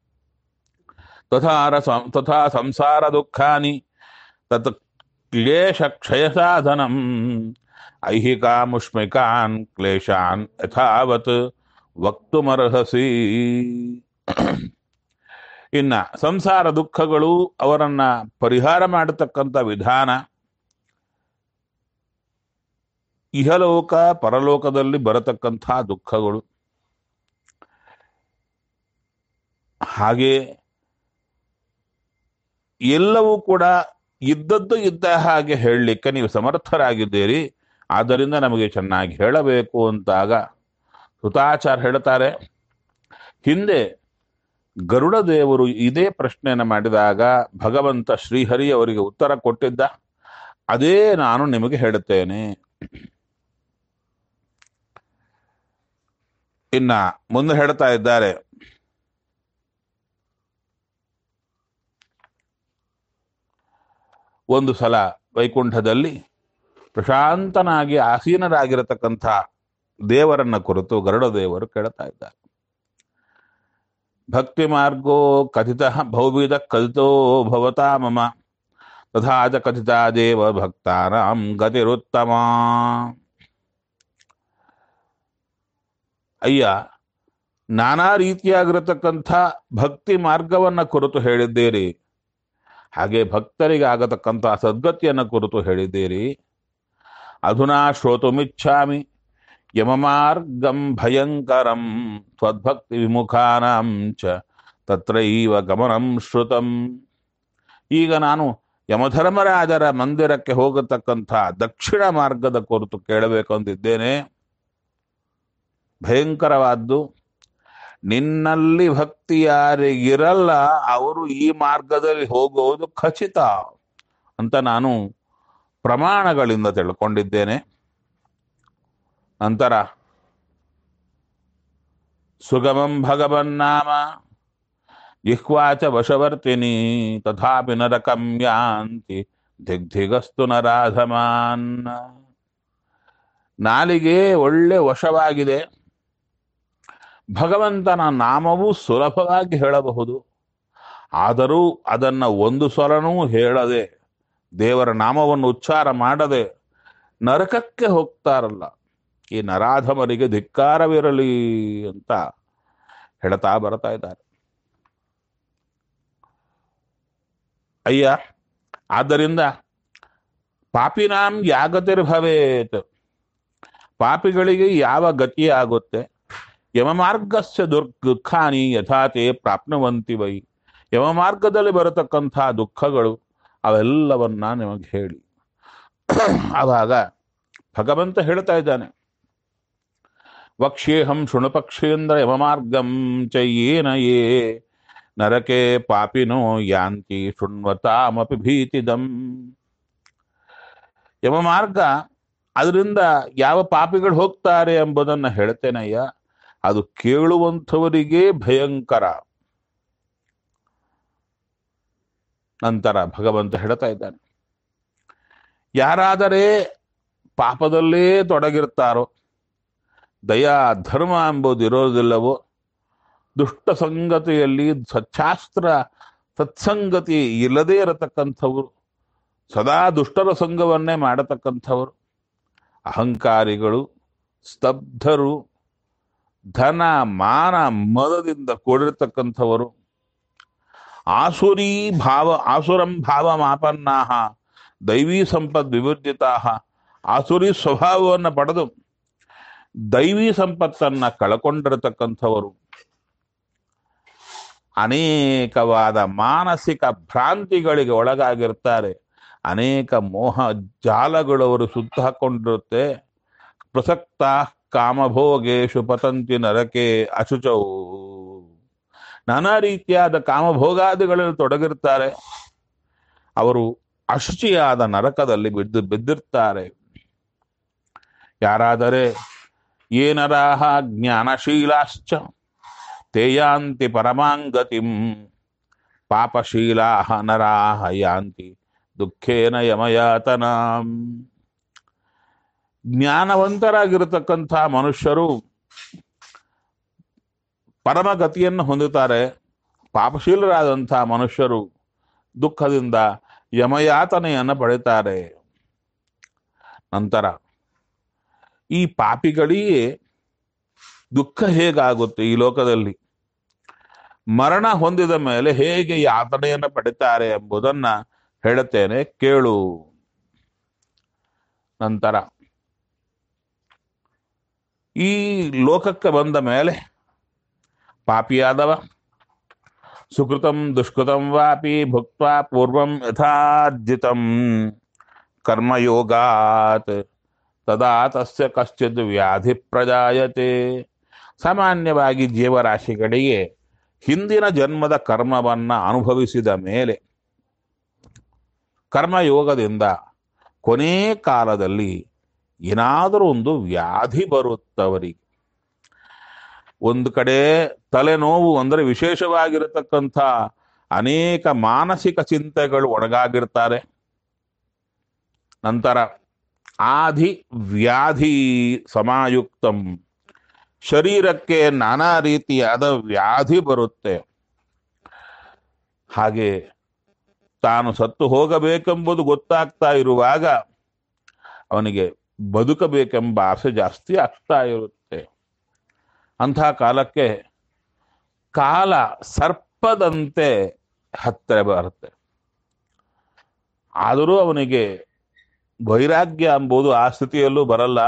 Speaker 1: ತಥಾರ ಸಂ- ತಥಾ ಸಂಸಾರ ದುಃಖಾನಿ ತತ್ ಕ್ಲೇಶ ಕ್ಷಯ ಸಾಧನಂ ಐಹಿಕಾಮುಷ್ಮಿಕಾನ್ ಕ್ಲೇಶಾನ್ ಯಥಾವತ್ ವಕ್ತುಮರ್ಹಸಿ ಇನ್ನ ಸಂಸಾರ ದುಃಖಗಳು ಅವರನ್ನ ಪರಿಹಾರ ಮಾಡತಕ್ಕಂಥ ವಿಧಾನ ಇಹಲೋಕ ಪರಲೋಕದಲ್ಲಿ ಬರತಕ್ಕಂಥ ದುಃಖಗಳು ಹಾಗೆ ಎಲ್ಲವೂ ಕೂಡ ಇದ್ದದ್ದು ಇದ್ದ ಹಾಗೆ ಹೇಳಲಿಕ್ಕೆ ನೀವು ಸಮರ್ಥರಾಗಿದ್ದೀರಿ ಆದ್ದರಿಂದ ನಮಗೆ ಚೆನ್ನಾಗಿ ಹೇಳಬೇಕು ಅಂತಾಗ ಸುತಾಚಾರ ಹೇಳ್ತಾರೆ ಹಿಂದೆ ಗರುಡ ದೇವರು ಇದೇ ಪ್ರಶ್ನೆಯನ್ನು ಮಾಡಿದಾಗ ಭಗವಂತ ಶ್ರೀಹರಿ ಅವರಿಗೆ ಉತ್ತರ ಕೊಟ್ಟಿದ್ದ ಅದೇ ನಾನು ನಿಮಗೆ ಹೇಳುತ್ತೇನೆ ಇನ್ನ ಮುಂದೆ ಹೇಳ್ತಾ ಇದ್ದಾರೆ ಒಂದು ಸಲ ವೈಕುಂಠದಲ್ಲಿ ಪ್ರಶಾಂತನಾಗಿ ಆಸೀನರಾಗಿರತಕ್ಕಂಥ ದೇವರನ್ನ ಕುರಿತು ಗರುಡ ದೇವರು ಕೇಳ್ತಾ ಇದ್ದಾರೆ ಭಕ್ತಿ ಮಾರ್ಗೋ ಕಥಿತ ಬಹುವಿಧ ಕಲಿತೋ ಭವತಾ ಮಮ ತಥಾ ಚ ಕಥಿತ ದೇವ ಭಕ್ತಾನಾಂ ಗತಿರುತ್ತಮ ಅಯ್ಯ ನಾನಾ ರೀತಿಯಾಗಿರತಕ್ಕಂಥ ಭಕ್ತಿ ಮಾರ್ಗವನ್ನ ಕುರಿತು ಹೇಳಿದ್ದೀರಿ ಹಾಗೆ ಭಕ್ತರಿಗೆ ಆಗತಕ್ಕಂಥ ಸದ್ಗತಿಯನ್ನು ಕುರಿತು ಹೇಳಿದ್ದೀರಿ ಅಧುನಾ ಶ್ರೋತುಮಿಚ್ಛಾಮಿ ಯಮಮಾರ್ಗಂ ಭಯಂಕರಂ ತ್ವದ್ಭಕ್ತಿ ವಿಮುಖಾನಾಂ ಚ ತತ್ರೈವ ಗಮನಂ ಶ್ರುತಂ ಈಗ ನಾನು ಯಮಧರ್ಮರಾಜರ ಮಂದಿರಕ್ಕೆ ಹೋಗತಕ್ಕಂಥ ದಕ್ಷಿಣ ಮಾರ್ಗದ ಕುರಿತು ಕೇಳಬೇಕು ಅಂತಿದ್ದೇನೆ ಭಯಂಕರವಾದ್ದು ನಿನ್ನಲ್ಲಿ ಭಕ್ತಿ ಯಾರಿಗಿರಲ್ಲ ಅವರು ಈ ಮಾರ್ಗದಲ್ಲಿ ಹೋಗುವುದು ಖಚಿತ ಅಂತ ನಾನು ಪ್ರಮಾಣಗಳಿಂದ ತಿಳ್ಕೊಂಡಿದ್ದೇನೆ ನಂತರ ಸುಗಮಂ ಭಗವನ್ನಾಮ ಜಿಹ್ವಾಚ ವಶವರ್ತಿನಿ ತಥಾಪಿ ನರಕಂ ಯಾಂತಿ ದಿಗ್ಧಿಗಸ್ತು ನರಾಧಮಾನ್ ನಾಲಿಗೆ ಒಳ್ಳೆ ವಶವಾಗಿದೆ ಭಗವಂತನ ನಾಮವು ಸುಲಭವಾಗಿ ಹೇಳಬಹುದು ಆದರೂ ಅದನ್ನ ಒಂದು ಸಲನೂ ಹೇಳದೆ ದೇವರ ನಾಮವನ್ನು ಉಚ್ಚಾರ ಮಾಡದೆ ನರಕಕ್ಕೆ ಹೋಗ್ತಾರಲ್ಲ ಈ ನರಾಧಮರಿಗೆ ಧಿಕ್ಕಾರವಿರಲಿ ಅಂತ ಹೇಳ್ತಾ ಬರ್ತಾ ಇದ್ದಾರೆ ಅಯ್ಯ ಆದ್ದರಿಂದ ಪಾಪಿನಾಂ ಯಾಗತಿರ್ಭವೇತ್ ಪಾಪಿಗಳಿಗೆ ಯಾವ ಗತಿ ಆಗುತ್ತೆ ಯಮಮಾರ್ಗಸ್ಯ ದುರ್ ದುಃಖಾನಿ ಯಥಾತೆ ಪ್ರಾಪ್ನುವಂತಿ ವೈ ಯಮಮಾರ್ಗದಲ್ಲಿ ಬರತಕ್ಕಂಥ ದುಃಖಗಳು ಅವೆಲ್ಲವನ್ನ ನಿಮಗೆ ಹೇಳಿ ಆವಾಗ ಭಗವಂತ ಹೇಳ್ತಾ ಇದ್ದಾನೆ ವಕ್ಷ್ಯೇಹಂ ಶೃಣುಪಕ್ಷೇಂದ್ರ ಯಮಮಾರ್ಗಂ ಚ ಯೇನ ಯೇ ನರಕೆ ಪಾಪಿನೋ ಯಾಂತಿ ಶೃಣ್ವತಾಮಪಿ ಭೀತಿದಂ ಯಮಮಾರ್ಗ ಅದರಿಂದ ಯಾವ ಪಾಪಿಗಳು ಹೋಗ್ತಾರೆ ಎಂಬುದನ್ನು ಹೇಳ್ತೇನಯ್ಯ ಅದು ಕೇಳುವಂಥವರಿಗೆ ಭಯಂಕರ ನಂತರ ಭಗವಂತ ಹೇಳ್ತಾ ಇದ್ದಾನೆ ಯಾರಾದರೆ ಪಾಪದಲ್ಲೇ ತೊಡಗಿರ್ತಾರೋ ದಯಾ ಧರ್ಮ ಎಂಬುದು ಇರೋದಿಲ್ಲವೋ ದುಷ್ಟ ಸಂಗತಿಯಲ್ಲಿ ಸಚ್ಚಾಸ್ತ್ರ ಸತ್ಸಂಗತಿ ಇಲ್ಲದೇ ಇರತಕ್ಕಂಥವರು ಸದಾ ದುಷ್ಟರ ಸಂಘವನ್ನೇ ಮಾಡತಕ್ಕಂಥವರು ಅಹಂಕಾರಿಗಳು ಸ್ತಬ್ಧರು ಧನ ಮಾನ ಮದದಿಂದ ಕೂಡಿರ್ತಕ್ಕಂಥವರು ಆಸುರಿ ಭಾವ ಆಸುರಂ ಭಾವ ಮಾಪನ್ನಾಹ ದೈವೀ ಸಂಪದ್ ವಿವರ್ಜಿತಾ ಆಸುರಿ ಸ್ವಭಾವವನ್ನು ಪಡೆದು ದೈವಿ ಸಂಪತ್ತನ್ನ ಕಳ್ಕೊಂಡಿರತಕ್ಕಂಥವರು ಅನೇಕವಾದ ಮಾನಸಿಕ ಭ್ರಾಂತಿಗಳಿಗೆ ಒಳಗಾಗಿರ್ತಾರೆ ಅನೇಕ ಮೋಹ ಜಾಲಗಳು ಅವರು ಸುತ್ತ ಹಾಕೊಂಡಿರುತ್ತೆ ಪ್ರಸಕ್ತ ಕಾಮಭೋಗೇಶು ಪತಂತಿ ನರಕೆ ಅಶುಚೌ ನಾನಾ ರೀತಿಯಾದ ಕಾಮಭೋಗಾದಿಗಳಲ್ಲಿ ತೊಡಗಿರ್ತಾರೆ ಅವರು ಅಶುಚಿಯಾದ ನರಕದಲ್ಲಿ ಬಿದ್ದು ಬಿದ್ದಿರ್ತಾರೆ ಯಾರಾದರೆ ಏನರಾಹ ಜ್ಞಾನಶೀಲಾಶ್ಚ ತೇಯಾಂತಿ ಪರಮಾಂಗತಿಂ ಪಾಪಶೀಲಾ ನರಾಹ ಯಾಂತಿ ದುಃಖೇನ ಯಮಯಾತನಾಂ ಜ್ಞಾನವಂತರಾಗಿರತಕ್ಕಂಥ ಮನುಷ್ಯರು ಪರಮಗತಿಯನ್ನು ಹೊಂದುತ್ತಾರೆ ಪಾಪಶೀಲರಾದಂಥ ಮನುಷ್ಯರು ದುಃಖದಿಂದ ಯಮಯಾತನೆಯನ್ನು ಪಡಿತಾರೆ ನಂತರ ಈ ಪಾಪಿಗಳಿಗೆ ದುಃಖ ಹೇಗಾಗುತ್ತೆ ಈ ಲೋಕದಲ್ಲಿ ಮರಣ ಹೊಂದಿದ ಮೇಲೆ ಹೇಗೆ ಯಾತನೆಯನ್ನು ಪಡಿತಾರೆ ಎಂಬುದನ್ನ ಹೇಳುತ್ತೇನೆ ಕೇಳು ನಂತರ ಈ ಲೋಕಕ್ಕೆ ಬಂದ ಮೇಲೆ ಪಾಪಿಯಾದವ ಸುಕೃತಂ ದುಷ್ಕೃತಂ ವಾಪಿ ಭುಕ್ತ್ವಾ ಪೂರ್ವಂ ಯಥಾರ್ಜಿತಂ ಕರ್ಮಯೋಗಾತ್ ತದಾ ತಸ್ಯ ಕಶ್ಚಿತ್ ವ್ಯಾಧಿ ಪ್ರಜಾಯತೆ ಸಾಮಾನ್ಯವಾಗಿ ಜೀವರಾಶಿಗಳಿಗೆ ಹಿಂದಿನ ಜನ್ಮದ ಕರ್ಮವನ್ನ ಅನುಭವಿಸಿದ ಮೇಲೆ ಕರ್ಮಯೋಗದಿಂದ ಕೊನೆ ಕಾಲದಲ್ಲಿ ಏನಾದರೂ ಒಂದು ವ್ಯಾಧಿ ಬರುತ್ತವರಿಗೆ ಒಂದು ಕಡೆ ತಲೆನೋವು ಅಂದರೆ ವಿಶೇಷವಾಗಿರತಕ್ಕಂಥ ಅನೇಕ ಮಾನಸಿಕ ಚಿಂತೆಗಳು ಒಳಗಾಗಿರ್ತಾರೆ ನಂತರ ಆಧಿ ವ್ಯಾಧಿ ಸಮಾಯುಕ್ತಂ ಶರೀರಕ್ಕೆ ನಾನಾ ರೀತಿಯಾದ ವ್ಯಾಧಿ ಬರುತ್ತೆ ಹಾಗೆ ತಾನು ಸತ್ತು ಹೋಗಬೇಕೆಂಬುದು ಗೊತ್ತಾಗ್ತಾ ಇರುವಾಗ ಅವನಿಗೆ ಬದುಕಬೇಕೆಂಬ ಆಸೆ ಜಾಸ್ತಿ ಆಗ್ತಾ ಇರುತ್ತೆ ಅಂಥ ಕಾಲಕ್ಕೆ ಕಾಲ ಸರ್ಪದಂತೆ ಹತ್ತಿರ ಬರುತ್ತೆ ಆದರೂ ಅವನಿಗೆ ವೈರಾಗ್ಯ ಎಂಬುದು ಆ ಸ್ಥಿತಿಯಲ್ಲೂ ಬರಲ್ಲ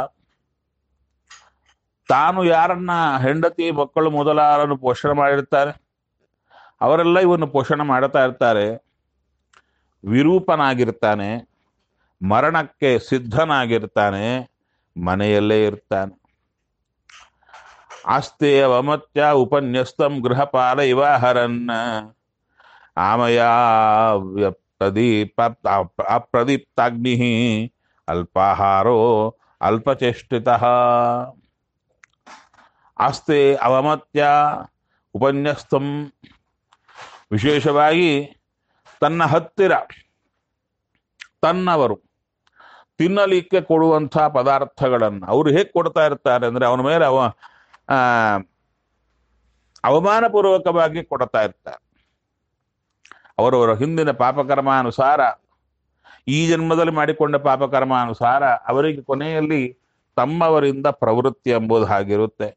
Speaker 1: ತಾನು ಯಾರನ್ನ ಹೆಂಡತಿ ಮಕ್ಕಳು ಮೊದಲಾರನ್ನು ಪೋಷಣೆ ಮಾಡಿರ್ತಾರೆ ಅವರೆಲ್ಲ ಇವನ್ನು ಪೋಷಣೆ ಮಾಡ್ತಾ ಇರ್ತಾರೆ ವಿರೂಪನಾಗಿರ್ತಾನೆ ಮರಣಕ್ಕೆ ಸಿದ್ಧನಾಗಿರ್ತಾನೆ ಮನೆಯಲ್ಲೇ ಇರ್ತಾನೆ ಆಸ್ತೆಯ ವಮತ್ಯ ಉಪನ್ಯಸ್ತಂ ಗೃಹಪಾಲ ಇವಾಹರನ್ ಆಮಯ ಪ್ರದೀಪ ಅಪ್ರದೀಪ್ತಾಗ್ನಿ ಅಲ್ಪಾಹಾರೋ ಅಲ್ಪಚೇಷ್ಟಿತ ಆಸ್ತೆ ಅವಮತ್ಯ ಉಪನ್ಯಸ್ತಂ ವಿಶೇಷವಾಗಿ ತನ್ನ ಹತ್ತಿರ ತನ್ನವರು ತಿನ್ನಲಿಕ್ಕೆ ಕೊಡುವಂಥ ಪದಾರ್ಥಗಳನ್ನು ಅವರು ಹೇಗೆ ಕೊಡ್ತಾ ಇರ್ತಾರೆ ಅಂದ್ರೆ ಅವನ ಮೇಲೆ ಅವ ಆ, ಅವಮಾನಪೂರ್ವಕವಾಗಿ ಕೊಡ್ತಾ ಇರ್ತಾರೆ ಅವರವರ ಹಿಂದಿನ ಪಾಪಕರ್ಮಾನುಸಾರ ಈ ಜನ್ಮದಲ್ಲಿ ಮಾಡಿಕೊಂಡ ಪಾಪಕರ್ಮಾನುಸಾರ ಅವರಿಗೆ ಕೊನೆಯಲ್ಲಿ ತಮ್ಮವರಿಂದ ಪ್ರವೃತ್ತಿ ಎಂಬುದು ಹಾಗಿರುತ್ತೆ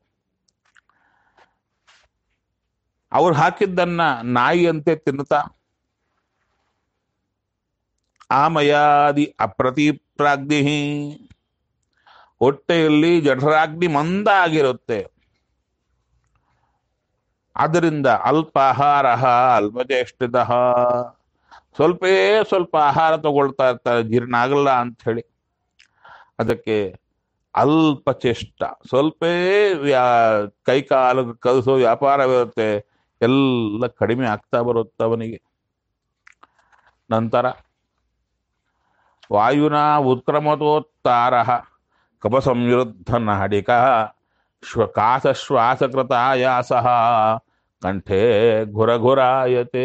Speaker 1: ಅವ್ರು ಹಾಕಿದ್ದನ್ನ ನಾಯಿಯಂತೆ ತಿನ್ನುತ್ತಾ ಆಮಯಾದಿ ಅಪ್ರತಿಪ್ರಾಗ್ನಿ ಹೊಟ್ಟೆಯಲ್ಲಿ ಜಠರಾಗ್ನಿ ಮಂದ ಆಗಿರುತ್ತೆ ಆದ್ದರಿಂದ ಅಲ್ಪ ಆಹಾರ ಅಲ್ಪಚೇಷ್ಟಿತ ಸ್ವಲ್ಪೇ ಸ್ವಲ್ಪ ಆಹಾರ ತಗೊಳ್ತಾ ಇರ್ತಾರೆ ಜೀರ್ಣ ಆಗಲ್ಲ ಅಂತ ಹೇಳಿ ಅದಕ್ಕೆ ಅಲ್ಪ ಚೇಷ್ಟ ಸ್ವಲ್ಪ ವ್ಯಾ- ಕೈಕಾಲು ಕಲಿಸೋ ವ್ಯಾಪಾರವಿರುತ್ತೆ ಎಲ್ಲ ಕಡಿಮೆ ಆಗ್ತಾ ಬರುತ್ತೆ ಅವನಿಗೆ ನಂತರ ವಾಯುನ ಉತ್ಕ್ರಮತೋತ್ತಾರ ಕಪ ಸಂವಿರುದ್ಧ ನಾಡಿಕ ಶ್ವ ಕಾಸ ಶ್ವಾಸಕೃತಾಯಾಸ ಕಂಠೆ ಘುರಘುರಾಯತೆ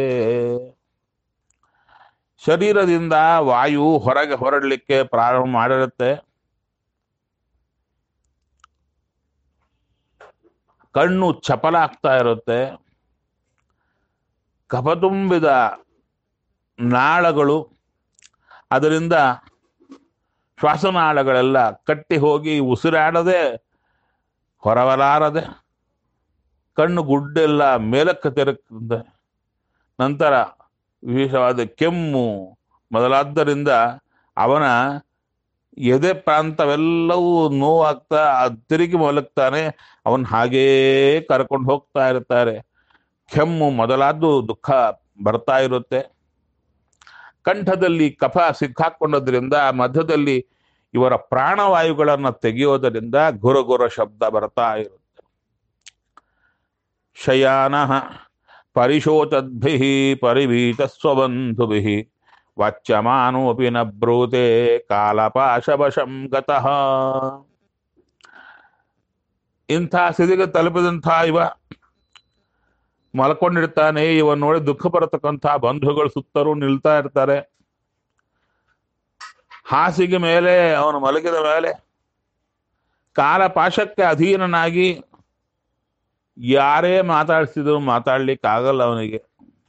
Speaker 1: ಶರೀರದಿಂದ ವಾಯು ಹೊರಗೆ ಹೊರಡಲಿಕ್ಕೆ ಪ್ರಾರಂಭ ಮಾಡಿರುತ್ತೆ ಕಣ್ಣು ಚಪಲ ಆಗ್ತಾ ಇರುತ್ತೆ ಕಫ ತುಂಬಿದ ನಾಳಗಳು ಅದರಿಂದ ಶ್ವಾಸನಾಳಗಳೆಲ್ಲ ಕಟ್ಟಿ ಹೋಗಿ ಉಸಿರಾಡದೆ ಹೊರವಲಾರದೆ ಕಣ್ಣು ಗುಡ್ಡೆಲ್ಲ ಮೇಲಕ್ಕೆ ತಿರುಗ್ತದೆ ನಂತರ ವಿಶೇಷವಾದ ಕೆಮ್ಮು ಮೊದಲಾದ್ದರಿಂದ ಅವನ ಎದೆ ಪ್ರಾಂತವೆಲ್ಲವೂ ನೋವಾಗ್ತಾ ಅದ್ ತಿರುಗಿ ಮಲಗ್ತಾನೆ ಅವನ್ ಹಾಗೇ ಕರ್ಕೊಂಡು ಹೋಗ್ತಾ ಇರ್ತಾರೆ ಕೆಮ್ಮು ಮೊದಲಾದ್ದು ದುಃಖ ಬರ್ತಾ ಇರುತ್ತೆ ಕಂಠದಲ್ಲಿ ಕಫ ಸಿಕ್ಕಾಕೊಂಡದ್ರಿಂದ ಮಧ್ಯದಲ್ಲಿ ಇವರ ಪ್ರಾಣವಾಯುಗಳನ್ನು ತೆಗೆಯೋದರಿಂದ ಗುರು ಗುರು ಶಬ್ದ ಬರ್ತಾ ಇರುತ್ತೆ ಶಯಾನ ಪರಿಶೋಚದ್ಭಿ ಪರಿಭೀತ ಸ್ವಬಂಧುಭಿ ವಾಚ್ಯಮಾನೋಪಿ ನ ಬ್ರೂತೆ ಕಾಲಪಾಶವಶಂ ಗತಃ ಇಂಥ ಸ್ಥಿತಿಗೆ ತಲುಪಿದಂಥ ಇವ ಮಲ್ಕೊಂಡಿರ್ತಾನೆ ಇವ ನೋಡಿ ದುಃಖ ಬರತಕ್ಕಂಥ ಬಂಧುಗಳು ಸುತ್ತರೂ ನಿಲ್ತಾ ಇರ್ತಾರೆ ಹಾಸಿಗೆ ಮೇಲೆ ಅವನು ಮಲಗಿದ ಮೇಲೆ ಕಾಲಪಾಶಕ್ಕೆ ಅಧೀನನಾಗಿ ಯಾರೇ ಮಾತಾಡಿಸಿದ್ರು ಮಾತಾಡ್ಲಿಕ್ಕೆ ಆಗಲ್ಲ ಅವನಿಗೆ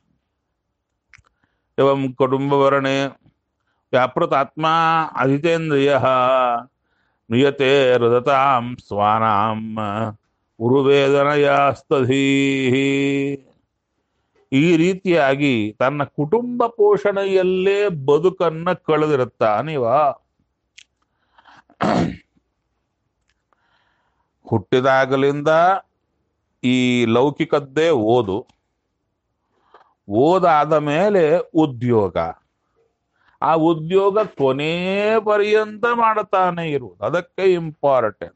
Speaker 1: ಎವಂ ಕುಟುಂಬವರ್ಣೆ ವ್ಯಾಪೃತಾತ್ಮ ಅಧಿತೇಂದ್ರಿಯ ಮ್ರಿಯತೆ ಹೃದತಾಂ ಸ್ವಾನಾಂ ಉರುವೇದನಯಾಸ್ತಧೀ ಈ ರೀತಿಯಾಗಿ ತನ್ನ ಕುಟುಂಬ ಪೋಷಣೆಯಲ್ಲೇ ಬದುಕನ್ನ ಕಳೆದಿರುತ್ತಾನಿವ ಹುಟ್ಟಿದಾಗಲಿಂದ ಈ ಲೌಕಿಕದ್ದೇ ಓದು ಓದಾದ ಮೇಲೆ ಉದ್ಯೋಗ ಆ ಉದ್ಯೋಗ ಕೊನೆ ಪರ್ಯಂತ ಮಾಡುತ್ತಾನೆ ಇರುವುದು ಅದಕ್ಕೆ ಇಂಪಾರ್ಟೆನ್ಸ್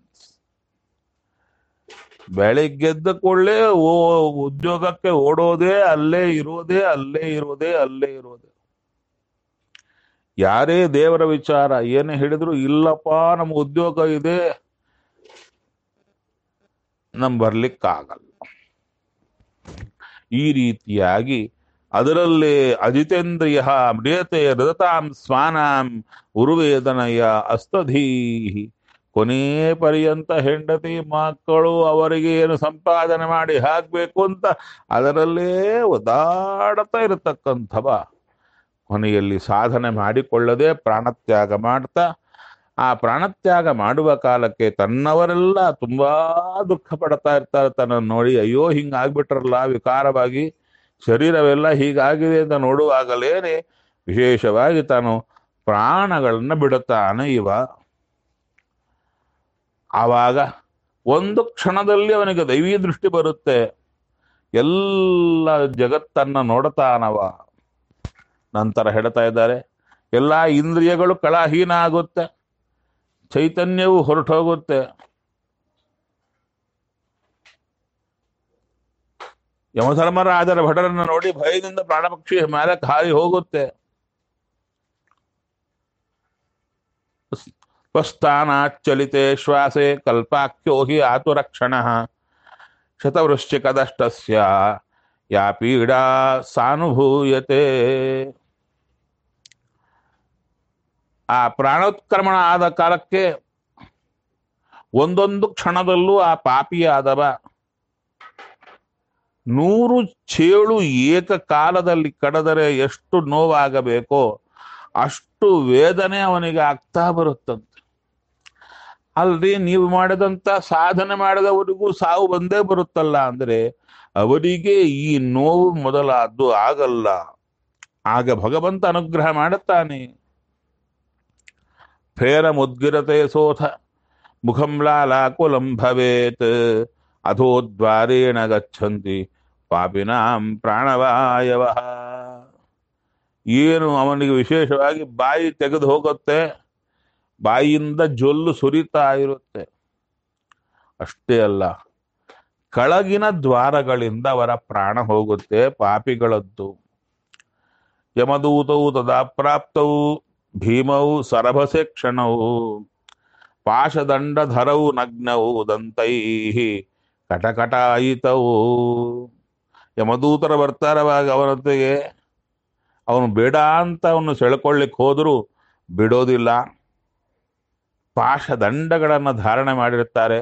Speaker 1: ಬೆಳಿಗ್ಗೆದ್ದ ಕೂಡಲೇ ಓ ಉದ್ಯೋಗಕ್ಕೆ ಓಡೋದೇ ಅಲ್ಲೇ ಇರೋದೇ ಅಲ್ಲೇ ಇರೋದೇ ಅಲ್ಲೇ ಇರೋದೇ ಯಾರೇ ದೇವರ ವಿಚಾರ ಏನೇ ಹೇಳಿದ್ರು ಇಲ್ಲಪ್ಪ ನಮ್ಮ ಉದ್ಯೋಗ ಇದೆ ನಮ್ ಬರ್ಲಿಕ್ಕಾಗಲ್ಲ ಈ ರೀತಿಯಾಗಿ ಅದರಲ್ಲಿ ಅಜಿತೇಂದ್ರಿಯ ಮ್ರಿಯತೆ ಹೃದತಾಂ ಸ್ವಾನಾಂ ಉರುವೇದನಯ ಅಸ್ತಧೀಹಿ ಕೊನೇ ಪರ್ಯಂತ ಹೆಂಡತಿ ಮಕ್ಕಳು ಅವರಿಗೆ ಏನು ಸಂಪಾದನೆ ಮಾಡಿ ಹಾಕ್ಬೇಕು ಅಂತ ಅದರಲ್ಲೇ ಒದಾಡ್ತಾ ಇರತಕ್ಕಂಥವ ಕೊನೆಯಲ್ಲಿ ಸಾಧನೆ ಮಾಡಿಕೊಳ್ಳದೆ ಪ್ರಾಣತ್ಯಾಗ ಮಾಡ್ತಾ ಆ ಪ್ರಾಣತ್ಯಾಗ ಮಾಡುವ ಕಾಲಕ್ಕೆ ತನ್ನವರೆಲ್ಲ ತುಂಬಾ ದುಃಖ ಪಡ್ತಾ ಇರ್ತಾರೆ ತನ್ನ ನೋಡಿ ಅಯ್ಯೋ ಹಿಂಗಾಗ್ಬಿಟ್ರಲ್ಲ ವಿಕಾರವಾಗಿ ಶರೀರವೆಲ್ಲ ಹೀಗಾಗಿದೆ ಅಂತ ನೋಡುವಾಗಲೇನೆ ವಿಶೇಷವಾಗಿ ತಾನು ಪ್ರಾಣಗಳನ್ನ ಬಿಡುತ್ತಾನೆ ಇವ ಆವಾಗ ಒಂದು ಕ್ಷಣದಲ್ಲಿ ಅವನಿಗೆ ದೈವೀ ದೃಷ್ಟಿ ಬರುತ್ತೆ ಎಲ್ಲ ಜಗತ್ತನ್ನ ನೋಡ್ತಾನವ ನಂತರ ಹೇಳ್ತಾ ಇದ್ದಾರೆ ಎಲ್ಲ ಇಂದ್ರಿಯಗಳು ಕಳಹೀನ ಆಗುತ್ತೆ ಚೈತನ್ಯವು ಹೊರಟೋಗುತ್ತೆ ಯಮಧರ್ಮರಾಜರ ಭಟರನ್ನ ನೋಡಿ ಭಯದಿಂದ ಪ್ರಾಣಪಕ್ಷಿ ಮೇಲೆ ಹಾರಿ ಹೋಗುತ್ತೆ ಸ್ವಸ್ಥಾನಾಚ್ಚಲಿತೆ ಶ್ವಾಸೆ ಕಲ್ಪಾಖ್ಯೋ ಹಿ ಆತುರಕ್ಷಣ ಶತವೃಶ್ಚಿಕದಷ್ಟಸ್ಯ ಯಾ ಪೀಡಾ ಸಾನುಭೂಯತೆ ಆ ಪ್ರಾಣೋತ್ಕ್ರಮಣ ಆದ ಕಾಲಕ್ಕೆ ಒಂದೊಂದು ಕ್ಷಣದಲ್ಲೂ ಆ ಪಾಪಿಯಾದವ ನೂರು ಚೇಳು ಏಕಕಾಲದಲ್ಲಿ ಕಡದರೆ ಎಷ್ಟು ನೋವಾಗಬೇಕೋ ಅಷ್ಟು ವೇದನೆ ಅವನಿಗೆ ಆಗ್ತಾ ಬರುತ್ತಂತೆ ಅಲ್ರಿ ನೀವು ಮಾಡಿದಂತ ಸಾಧನೆ ಮಾಡಿದವರಿಗೂ ಸಾವು ಬಂದೇ ಬರುತ್ತಲ್ಲ ಅಂದ್ರೆ ಅವರಿಗೆ ಈ ನೋವು ಮೊದಲಾದ್ದು ಆಗಲ್ಲ ಆಗ ಭಗವಂತ ಅನುಗ್ರಹ ಮಾಡುತ್ತಾನೆ ಫೇರ ಮುದ್ಗಿರತೆ ಸೋಥ ಮುಖಂ ಲಾಲಾಕುಲಂ ಭವೇತ್ ಅಧೋದ್ವಾರೇಣ ಗಚ್ಚಂತಿ ಪಾಪಿನಾಂ ಪ್ರಾಣವಾಯವ ಏನು ಅವನಿಗೆ ವಿಶೇಷವಾಗಿ ಬಾಯಿ ತೆಗೆದು ಹೋಗುತ್ತೆ ಬಾಯಿಯಿಂದ ಜೊಲ್ಲು ಸುರಿತಾ ಇರುತ್ತೆ ಅಷ್ಟೇ ಅಲ್ಲ ಕೆಳಗಿನ ದ್ವಾರಗಳಿಂದ ಅವರ ಪ್ರಾಣ ಹೋಗುತ್ತೆ ಪಾಪಿಗಳದ್ದು ಯಮದೂತವು ತದಾ ಪ್ರಾಪ್ತವು ಭೀಮವು ಸರಭಸೆ ಕ್ಷಣವು ಪಾಶದಂಡಧರವು ನಗ್ನವು ದಂತೈ ಕಟಕಟಾಯಿತವು ಯಮದೂತರ ಬರ್ತಾರವಾಗ ಅವನೊತ್ತಿಗೆ ಅವನು ಬೇಡ ಅಂತ ಅವನು ಸೆಳ್ಕೊಳ್ಳಿಕ್ಕೆ ಹೋದರೂ ಬಿಡೋದಿಲ್ಲ ಪಾಶದಂಡಗಳನ್ನು ಧಾರಣೆ ಮಾಡಿರ್ತಾರೆ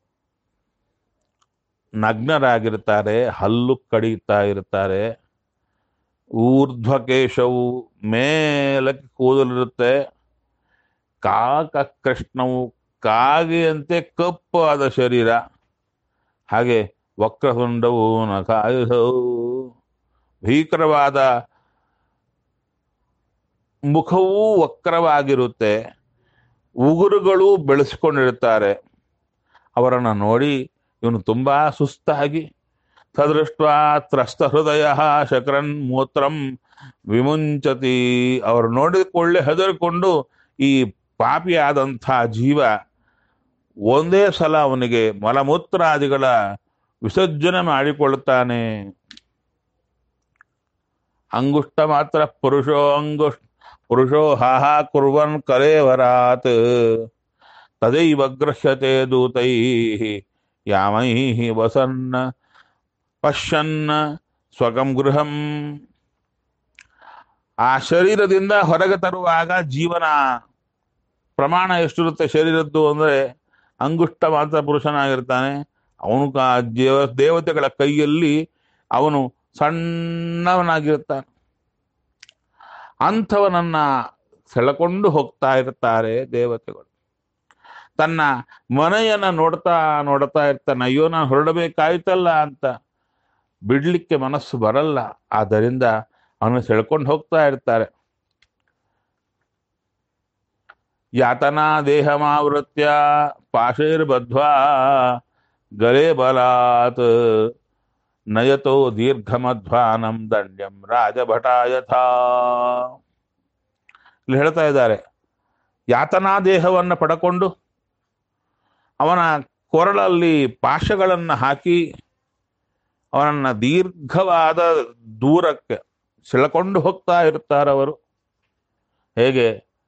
Speaker 1: ನಗ್ನರಾಗಿರ್ತಾರೆ ಹಲ್ಲು ಕಡಿತಾ ಇರ್ತಾರೆ ಊರ್ಧ್ವಕೇಶವು ಮೇಲಕ್ಕೆ ಕೂದಲಿರುತ್ತೆ ಕಾಕ ಕೃಷ್ಣವು ಕಾಗೆಯಂತೆ ಕಪ್ಪಾದ ಶರೀರ ಹಾಗೆ ವಕ್ರತುಂಡವು ನಕಾಯುಧವು ಭೀಕರವಾದ ಮುಖವೂ ವಕ್ರವಾಗಿರುತ್ತೆ ಉಗುರುಗಳು ಬೆಳೆಸ್ಕೊಂಡಿರ್ತಾರೆ ಅವರನ್ನು ನೋಡಿ ಇವನು ತುಂಬಾ ಸುಸ್ತಾಗಿ ಸದೃಷ್ಟ ತ್ರಸ್ತ ಹೃದಯ ಶಕ್ರನ್ ಮೂತ್ರಂ ವಿಮುಂಚತಿ ಅವರು ನೋಡಿಕೊಳ್ಳೆ ಹೆದರಿಕೊಂಡು ಈ ಪಾಪಿಯಾದಂಥ ಜೀವ ಒಂದೇ ಸಲ ಅವನಿಗೆ ಮಲಮೂತ್ರಾದಿಗಳ ವಿಸರ್ಜನೆ ಮಾಡಿಕೊಳ್ಳುತ್ತಾನೆ ಅಂಗುಷ್ಟ ಮಾತ್ರ ಪುರುಷೋ ಅಂಗುಷ್ ಪುರುಷೋ ಹಾಹಾ ಕುರ್ವನ್ ಕಲೇವರಾತ್ ತದೈವ ಗೃಹ್ಯತೆ ದೂತೈ ಯಾಮೈ ವಸನ್ ಪಶ್ಯನ್ ಸ್ವಗಂ ಗೃಹಂ ಆ ಶರೀರದಿಂದ ಹೊರಗೆ ತರುವಾಗ ಜೀವನ ಪ್ರಮಾಣ ಎಷ್ಟಿರುತ್ತೆ ಶರೀರದ್ದು ಅಂದ್ರೆ ಅಂಗುಷ್ಟ ಮಾತ್ರ ಪುರುಷನಾಗಿರ್ತಾನೆ ಅವನು ಕಾ- ದೇವ ದೇವತೆಗಳ ಕೈಯಲ್ಲಿ ಅವನು ಸಣ್ಣವನಾಗಿರ್ತಾನೆ ಅಂಥವನನ್ನ ಸೆಳೆಕೊಂಡು ಹೋಗ್ತಾ ಇರ್ತಾರೆ ದೇವತೆಗಳು ತನ್ನ ಮನೆಯನ್ನ ನೋಡ್ತಾ ನೋಡ್ತಾ ಇರ್ತಾನೆ ಅಯ್ಯೋ ನಾನು ಹೊರಡಬೇಕಾಯ್ತಲ್ಲ ಅಂತ ಬಿಡ್ಲಿಕ್ಕೆ ಮನಸ್ಸು ಬರಲ್ಲ ಆದ್ದರಿಂದ ಅವನು ಸೆಳ್ಕೊಂಡು ಹೋಗ್ತಾ ಇರ್ತಾರೆ ಯಾತನಾ ದೇಹಮಾವೃತ್ಯ ಪಾಶೈರ್ಬದ್ಧ್ವಾ ಗಲೆ ಬಲಾತ್ ನಯತೋ ದೀರ್ಘಮಧ್ವಾನಂ ದಂಡ್ಯಂ ರಾಜಭಟಾಯಥಾ ಇಲ್ಲಿ ಹೇಳ್ತಾ ಇದ್ದಾರೆ ಯಾತನಾ ದೇಹವನ್ನು ಪಡಕೊಂಡು ಅವನ ಕೊರಳಲ್ಲಿ ಪಾಶಗಳನ್ನು ಹಾಕಿ ಅವನನ್ನ ದೀರ್ಘವಾದ ದೂರಕ್ಕೆ ಸೆಳೆಕೊಂಡು ಹೋಗ್ತಾ ಇರ್ತಾರವರು ಹೇಗೆ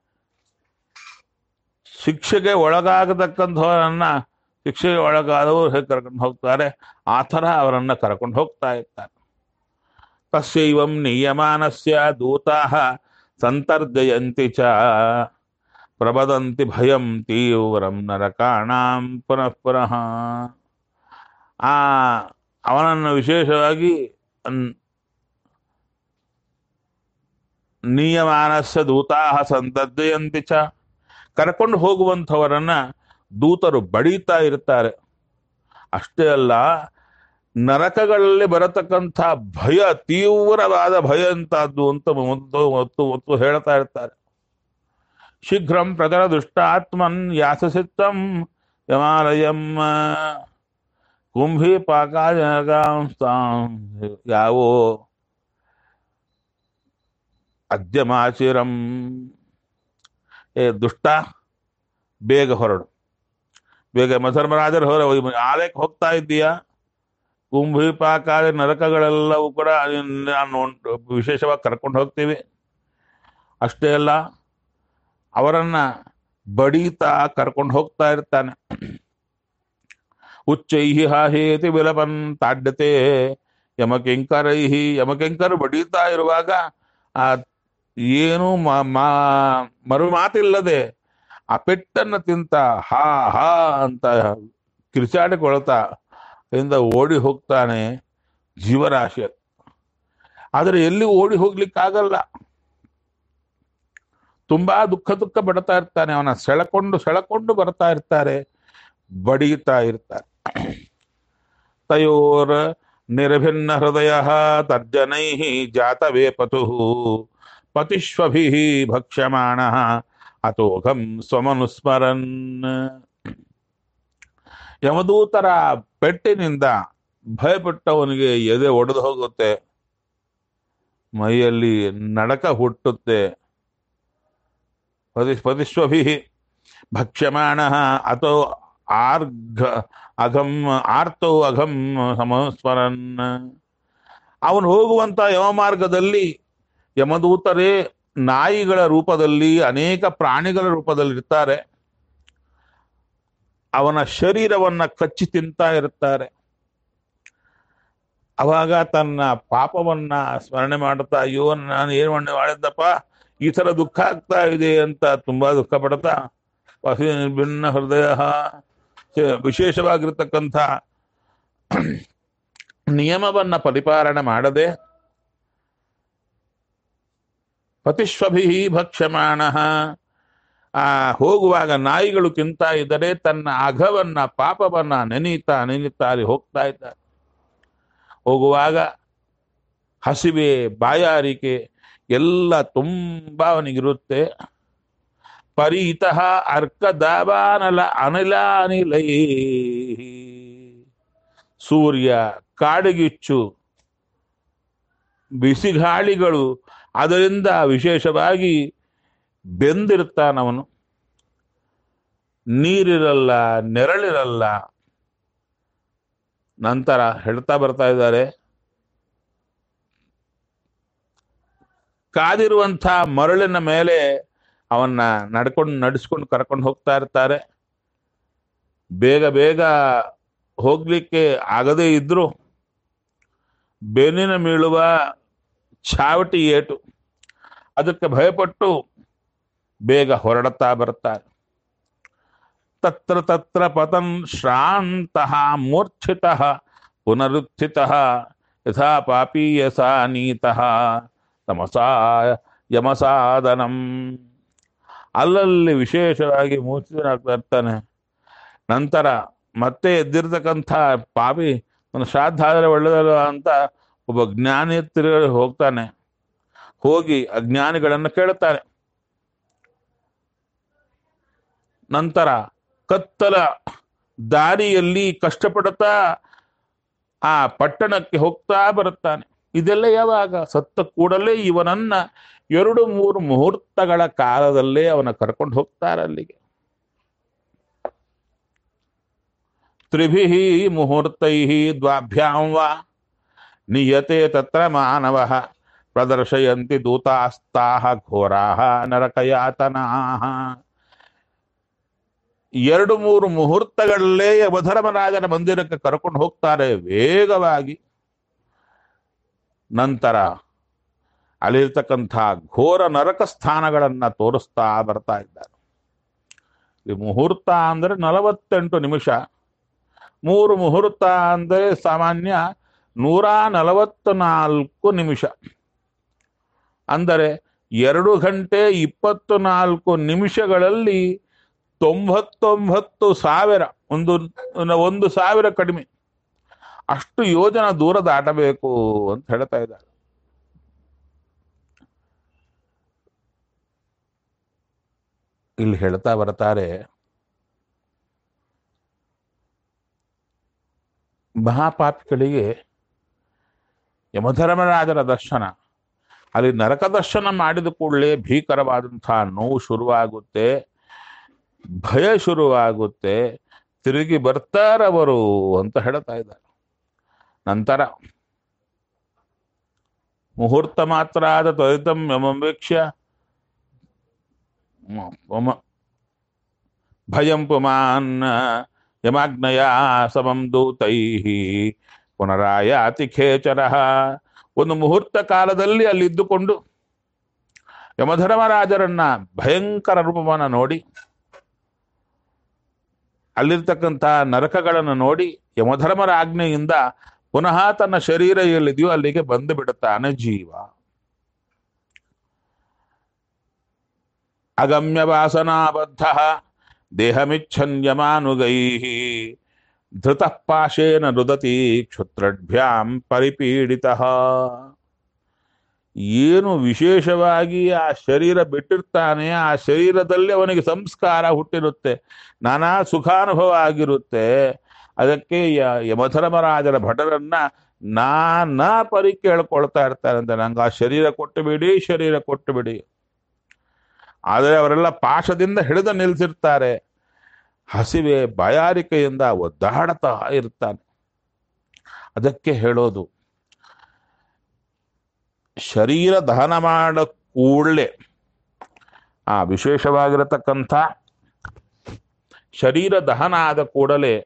Speaker 1: ಶಿಕ್ಷೆಗೆ ಒಳಗಾಗತಕ್ಕಂಥವರನ್ನ ಶಿಕ್ಷೆಗೆ ಒಳಗಾದವರು ಹೇಗೆ ಕರ್ಕೊಂಡು ಹೋಗ್ತಾರೆ ಆ ಥರ ಅವರನ್ನ ಕರ್ಕೊಂಡು ಹೋಗ್ತಾ ಇರ್ತಾರೆ ತಸ್ಯೈವಂ ನಿಯಮಾನಸ್ಯ ದೂತಾಹ ಸಂತರ್ಜಯಂತಿ ಚ ಪ್ರಬದಂತಿ ಭಯಂ ತೀವ್ರಂ ನರಕಾಣಾಂ ಪುನಃ ಪುನಃ ಆ ಅವನನ್ನು ವಿಶೇಷವಾಗಿ ಅನ್- ನಿಯಮಾನಸ್ಯ ದೂತಾಹ ಸಂತರ್ಜಯಂತಿ ಚ ಕರ್ಕೊಂಡು ಹೋಗುವಂಥವರನ್ನ ದೂತರು ಬಡೀತಾ ಇರ್ತಾರೆ ಅಷ್ಟೇ ಅಲ್ಲ ನರಕಗಳಲ್ಲಿ ಬರತಕ್ಕಂಥ ಭಯ ತೀವ್ರವಾದ ಭಯ ಅಂತದ್ದು ಅಂತ ಮತ್ತು ಮತ್ತು ಮತ್ತು ಹೇಳ್ತಾ ಇರ್ತಾರೆ ಶೀಘ್ರಂ ಪ್ರಜರ ದುಷ್ಟಾತ್ಮನ್ ಯಾಸಸಿತ್ತಂ ಯಮಾಲಯಂ ಕುಂಭಿ ಪಾಕಾಜನಕಾಂಸ್ತಾಂ ಯಾವೋ ಅದ್ಯಮಾಚಿರಂ ಏ ದುಷ್ಟ ಬೇಗ ಹೊರಡು ಬೇಗ ಮಧರ್ಮರಾಜರು ಹೊರ ಆಲಯಕ್ಕೆ ಹೋಗ್ತಾ ಇದ್ದೀಯಾ ಕುಂಭಿ ಪಾಕಾದ ನರಕಗಳೆಲ್ಲವೂ ಕೂಡ ನಾನು ವಿಶೇಷವಾಗಿ ಕರ್ಕೊಂಡು ಹೋಗ್ತೀವಿ ಅಷ್ಟೇ ಅಲ್ಲ ಅವರನ್ನ ಬಡೀತಾ ಕರ್ಕೊಂಡು ಹೋಗ್ತಾ ಇರ್ತಾನೆ ಉಚ್ಚೈಹಿ ಹಾಹೇತಿ ವಿಲಪನ್ ತಾಡ್ಯತೆ ಯಮಕೆಂಕರೈಹಿ ಯಮಕೆಂಕರು ಬಡೀತಾ ಇರುವಾಗ ಆ ಏನು ಮ- ಮಾ- ಮರು ಮಾತಿಲ್ಲದೆ ಆ ಪೆಟ್ಟನ್ನು ತಿಂತ ಹಾ ಹಾ ಅಂತ ಕಿರ್ಚಾಡಿಕೊಳ್ತಾ ಇಂದ ಓಡಿ ಹೋಗ್ತಾನೆ ಜೀವರಾಶಿ ಆದರೆ ಎಲ್ಲಿ ಓಡಿ ಹೋಗ್ಲಿಕ್ಕಾಗಲ್ಲ ತುಂಬಾ ದುಃಖ ದುಃಖ ಪಡ್ತಾ ಇರ್ತಾನೆ ಅವನ ಸೆಳೆಕೊಂಡು ಸೆಳೆಕೊಂಡು ಬರ್ತಾ ಇರ್ತಾರೆ ಬಡೀತಾ ಇರ್ತಾರೆ ತಯೋರ್ ನಿರ್ಭಿನ್ನ ಹೃದಯ ತರ್ಜನೈ ಜಾತವೇ ಪತು ಪತಿಷ್ವಭಿ ಭಕ್ಷ್ಯಮಾಣ ಅತೋಘಂ ಸ್ವಮನುಸ್ಮರನ್ ಯಮದೂತರ ಪೆಟ್ಟಿನಿಂದ ಭಯಪಟ್ಟವನಿಗೆ ಎದೆ ಒಡೆದು ಹೋಗುತ್ತೆ ಮೈಯಲ್ಲಿ ನಡಕ ಹುಟ್ಟುತ್ತೆ ಪತಿ ಪತಿಶ್ವಭಿ ಭಕ್ಷ್ಯಮಾಣ ಅಥೋ ಆರ್ಘ ಅಘಂ ಆರ್ತೋ ಅಘಂ ಸಮಸ್ಮರನ್ ಅವನು ಹೋಗುವಂತ ಯಮಮಾರ್ಗದಲ್ಲಿ ಯಮದೂತರೇ ನಾಯಿಗಳ ರೂಪದಲ್ಲಿ ಅನೇಕ ಪ್ರಾಣಿಗಳ ರೂಪದಲ್ಲಿ ಇರ್ತಾರೆ ಅವನ ಶರೀರವನ್ನ ಕಚ್ಚಿ ತಿಂತಾ ಇರುತ್ತಾರೆ ಅವಾಗ ತನ್ನ ಪಾಪವನ್ನ ಸ್ಮರಣೆ ಮಾಡುತ್ತಾ ಅಯ್ಯೋ ನಾನು ಏನು ಮಣ್ಣೆ ಮಾಡಿದ್ದಪ್ಪ ಈ ತರ ದುಃಖ ಆಗ್ತಾ ಇದೆ ಅಂತ ತುಂಬಾ ದುಃಖ ಪಡ್ತಾ ಪಸಿ ಭಿನ್ನ ಹೃದಯ ವಿಶೇಷವಾಗಿರ್ತಕ್ಕಂಥ ನಿಯಮವನ್ನ ಪರಿಪಾಲನೆ ಮಾಡದೆ ಪತಿಶ್ವಭಿ ಭಕ್ಷ್ಯಮಾಣ ಆ ಹೋಗುವಾಗ ನಾಯಿಗಳು ತಿಂತಾ ಇದ್ದರೆ ತನ್ನ ಅಘವನ್ನ ಪಾಪವನ್ನ ನೆನೀತಾ ನೆನೀತಾ ಅಲ್ಲಿ ಹೋಗ್ತಾ ಇದ್ದಾರೆ ಹೋಗುವಾಗ ಹಸಿವೆ ಬಾಯಾರಿಕೆ ಎಲ್ಲ ತುಂಬಾ ಅವನಿಗಿರುತ್ತೆ ಪರೀತಃ ಅರ್ಕ ದಾವಾನಲ ಅನಿಲ ಅನಿಲೈ ಸೂರ್ಯ ಕಾಡಗಿಚ್ಚು ಬಿಸಿಗಾಳಿಗಳು ಅದರಿಂದ ವಿಶೇಷವಾಗಿ ಬೆಂದಿರ್ತಾನವನು ನೀರಿರಲ್ಲ ನೆರಳಿರಲ್ಲ ನಂತರ ಹೇಳ್ತಾ ಬರ್ತಾ ಇದ್ದಾರೆ ಕಾದಿರುವಂಥ ಮರಳಿನ ಮೇಲೆ ಅವನ್ನ ನಡ್ಕೊಂಡು ನಡೆಸ್ಕೊಂಡು ಕರ್ಕೊಂಡು ಹೋಗ್ತಾ ಇರ್ತಾರೆ ಬೇಗ ಬೇಗ ಹೋಗ್ಲಿಕ್ಕೆ ಆಗದೇ ಇದ್ರು ಬೆನ್ನಿನ ಮೀಳುವ ಚಾವಟಿ ಏಟು ಅದಕ್ಕೆ ಭಯಪಟ್ಟು ಬೇಗ ಹೊರಡುತ್ತಾ ಬರ್ತಾರೆ ತತ್ರ ತತ್ರ ಪತನ್ ಶ್ರಾಂತಃ ಮೂರ್ಛಿತಃ ಪುನರುತ್ಥಿತಃ ಯಥಾ ಪಾಪೀಯಸ ನೀತಃ ತಮಸಾ ಯಮಸಾದನಂ ಅಲ್ಲಲ್ಲಿ ವಿಶೇಷವಾಗಿ ಮೂರ್ಛಿತನಾಗ್ತಾ ಇರ್ತಾನೆ ನಂತರ ಮತ್ತೆ ಎದ್ದಿರ್ತಕ್ಕಂಥ ಪಾಪಿ ನನ್ನ ಶ್ರಾದ್ದ ಆದರೆ ಒಳ್ಳೆಯದಲ್ಲ ಅಂತ ಒಬ್ಬ ಜ್ಞಾನಿ ತಿರುಗಿ ಹೋಗ್ತಾನೆ ಹೋಗಿ ಅಜ್ಞಾನಿಗಳನ್ನು ಕೇಳುತ್ತಾನೆ ನಂತರ ಕತ್ತಲ ದಾರಿಯಲ್ಲಿ ಕಷ್ಟಪಡುತ್ತಾ ಆ ಪಟ್ಟಣಕ್ಕೆ ಹೋಗ್ತಾ ಬರುತ್ತಾನೆ ಇದೆಲ್ಲ ಯಾವಾಗ ಸತ್ತ ಕೂಡಲೇ ಇವನನ್ನ ಎರಡು ಮೂರು ಮುಹೂರ್ತಗಳ ಕಾಲದಲ್ಲೇ ಅವನ ಕರ್ಕೊಂಡು ಹೋಗ್ತಾರೆ ಅಲ್ಲಿಗೆ ತ್ರಿಭಿ ಮುಹೂರ್ತೈ ದ್ವಾಭ್ಯಾಂ ವಾ ನಿಯತೆ ತತ್ರ ಮಾನವ ಪ್ರದರ್ಶಯಂತಿ ದೂತಾಸ್ತಾಹ ಘೋರಾಹ ನರಕಯಾತನಾಹ ಎರಡು ಮೂರು ಮುಹೂರ್ತಗಳಲ್ಲೇ ಯಮಧರ್ಮರಾಜನ ಮಂದಿರಕ್ಕೆ ಕರ್ಕೊಂಡು ಹೋಗ್ತಾರೆ ವೇಗವಾಗಿ ನಂತರ ಅಲ್ಲಿರ್ತಕ್ಕಂಥ ಘೋರ ನರಕ ಸ್ಥಾನಗಳನ್ನ ತೋರಿಸ್ತಾ ಬರ್ತಾ ಇದ್ದಾರೆ ಈ ಮುಹೂರ್ತ ಅಂದರೆ ನಲವತ್ತೆಂಟು ನಿಮಿಷ ಮೂರು ಮುಹೂರ್ತ ಅಂದರೆ ಸಾಮಾನ್ಯ ನೂರ ನಲವತ್ತ ನಾಲ್ಕು ನಿಮಿಷ ಅಂದರೆ ಎರಡು ಗಂಟೆ ಇಪ್ಪತ್ತು ನಾಲ್ಕು ನಿಮಿಷಗಳಲ್ಲಿ ತೊಂಬತ್ತೊಂಬತ್ತು ಸಾವಿರ ಒಂದು ಒಂದು ಸಾವಿರ ಕಡಿಮೆ ಅಷ್ಟು ಯೋಜನ ದೂರ ದಾಟಬೇಕು ಅಂತ ಹೇಳ್ತಾ ಇದ್ದಾರೆ ಇಲ್ಲಿ ಹೇಳ್ತಾ ಬರ್ತಾರೆ ಮಹಾಪಾಪಿಗಳಿಗೆ ಯಮಧರ್ಮರಾಜರ ದರ್ಶನ ಅಲ್ಲಿ ನರಕ ದರ್ಶನ ಮಾಡಿದ ಕೂಡಲೇ ಭೀಕರವಾದಂತಹ ನೋವು ಶುರುವಾಗುತ್ತೆ ಭಯ ಶುರುವಾಗುತ್ತೆ ತಿರುಗಿ ಬರ್ತಾರವರು ಅಂತ ಹೇಳ್ತಾ ಇದ್ದಾರೆ ನಂತರ ಮುಹೂರ್ತ ಮಾತ್ರ ಆದ ತ್ವರಿತಂ ಯಮಂವೇಕ್ಷ್ಯ ಮಮ ಭಯಂ ಪುಮಾನ್ ಯಮಾಗ್ನಯ ಸಮಂ ದೂತೈ ಪುನರಾಯಾತಿ ಖೇಚರ ಒಂದು ಮುಹೂರ್ತ ಕಾಲದಲ್ಲಿ ಅಲ್ಲಿ ಇದ್ದುಕೊಂಡು ಯಮಧರ್ಮರಾಜರನ್ನ ಭಯಂಕರ ರೂಪವನ್ನು ನೋಡಿ ಅಲ್ಲಿರ್ತಕ್ಕಂಥ ನರಕಗಳನ್ನು ನೋಡಿ ಯಮಧರ್ಮರ ಆಜ್ಞೆಯಿಂದ ಪುನಃ ತನ್ನ ಶರೀರ ಎಲ್ಲಿದೆಯೋ ಅಲ್ಲಿಗೆ ಬಂದು ಬಿಡುತ್ತಾನೆ ಜೀವ ಅಗಮ್ಯ ವಾಸನಾಬದ್ಧ ದೇಹಮಿಚ್ಛನ್ಯಮಾನುಗೈ ಧೃತ ಪಾಶೇನ ರುದತಿ ಕ್ಷುತ್ರಭ್ಯಾಂ ಪರಿಪೀಡಿತ ಏನು ವಿಶೇಷವಾಗಿ ಆ ಶರೀರ ಬಿಟ್ಟಿರ್ತಾನೆ ಆ ಶರೀರದಲ್ಲಿ ಅವನಿಗೆ ಸಂಸ್ಕಾರ ಹುಟ್ಟಿರುತ್ತೆ ನಾನಾ ಸುಖಾನುಭವ ಆಗಿರುತ್ತೆ ಅದಕ್ಕೆ ಯ- ಯಮಧರ್ಮರಾಜರ ಭಟರನ್ನ ನಾನಾ ಪರಿ ಕೇಳ್ಕೊಳ್ತಾ ಇರ್ತಾರಂತೆ ನಂಗೆ ಆ ಶರೀರ ಕೊಟ್ಟು ಬಿಡಿ ಶರೀರ ಕೊಟ್ಟು ಬಿಡಿ ಆದರೆ ಅವರೆಲ್ಲ ಪಾಶದಿಂದ ಹಿಡಿದು ನಿಲ್ಲಿಸಿರ್ತಾರೆ ಹಸಿವೆ ಬಾಯಾರಿಕೆಯಿಂದ ಒದ್ದಾಡ್ತಾ ಇರ್ತಾನೆ ಅದಕ್ಕೆ ಹೇಳೋದು ಶರೀರ ದಹನ ಮಾಡ ಕೂಡಲೇ ಆ ವಿಶೇಷವಾಗಿರತಕ್ಕಂಥ ಶರೀರ ದಹನ ಆದ ಕೂಡಲೇ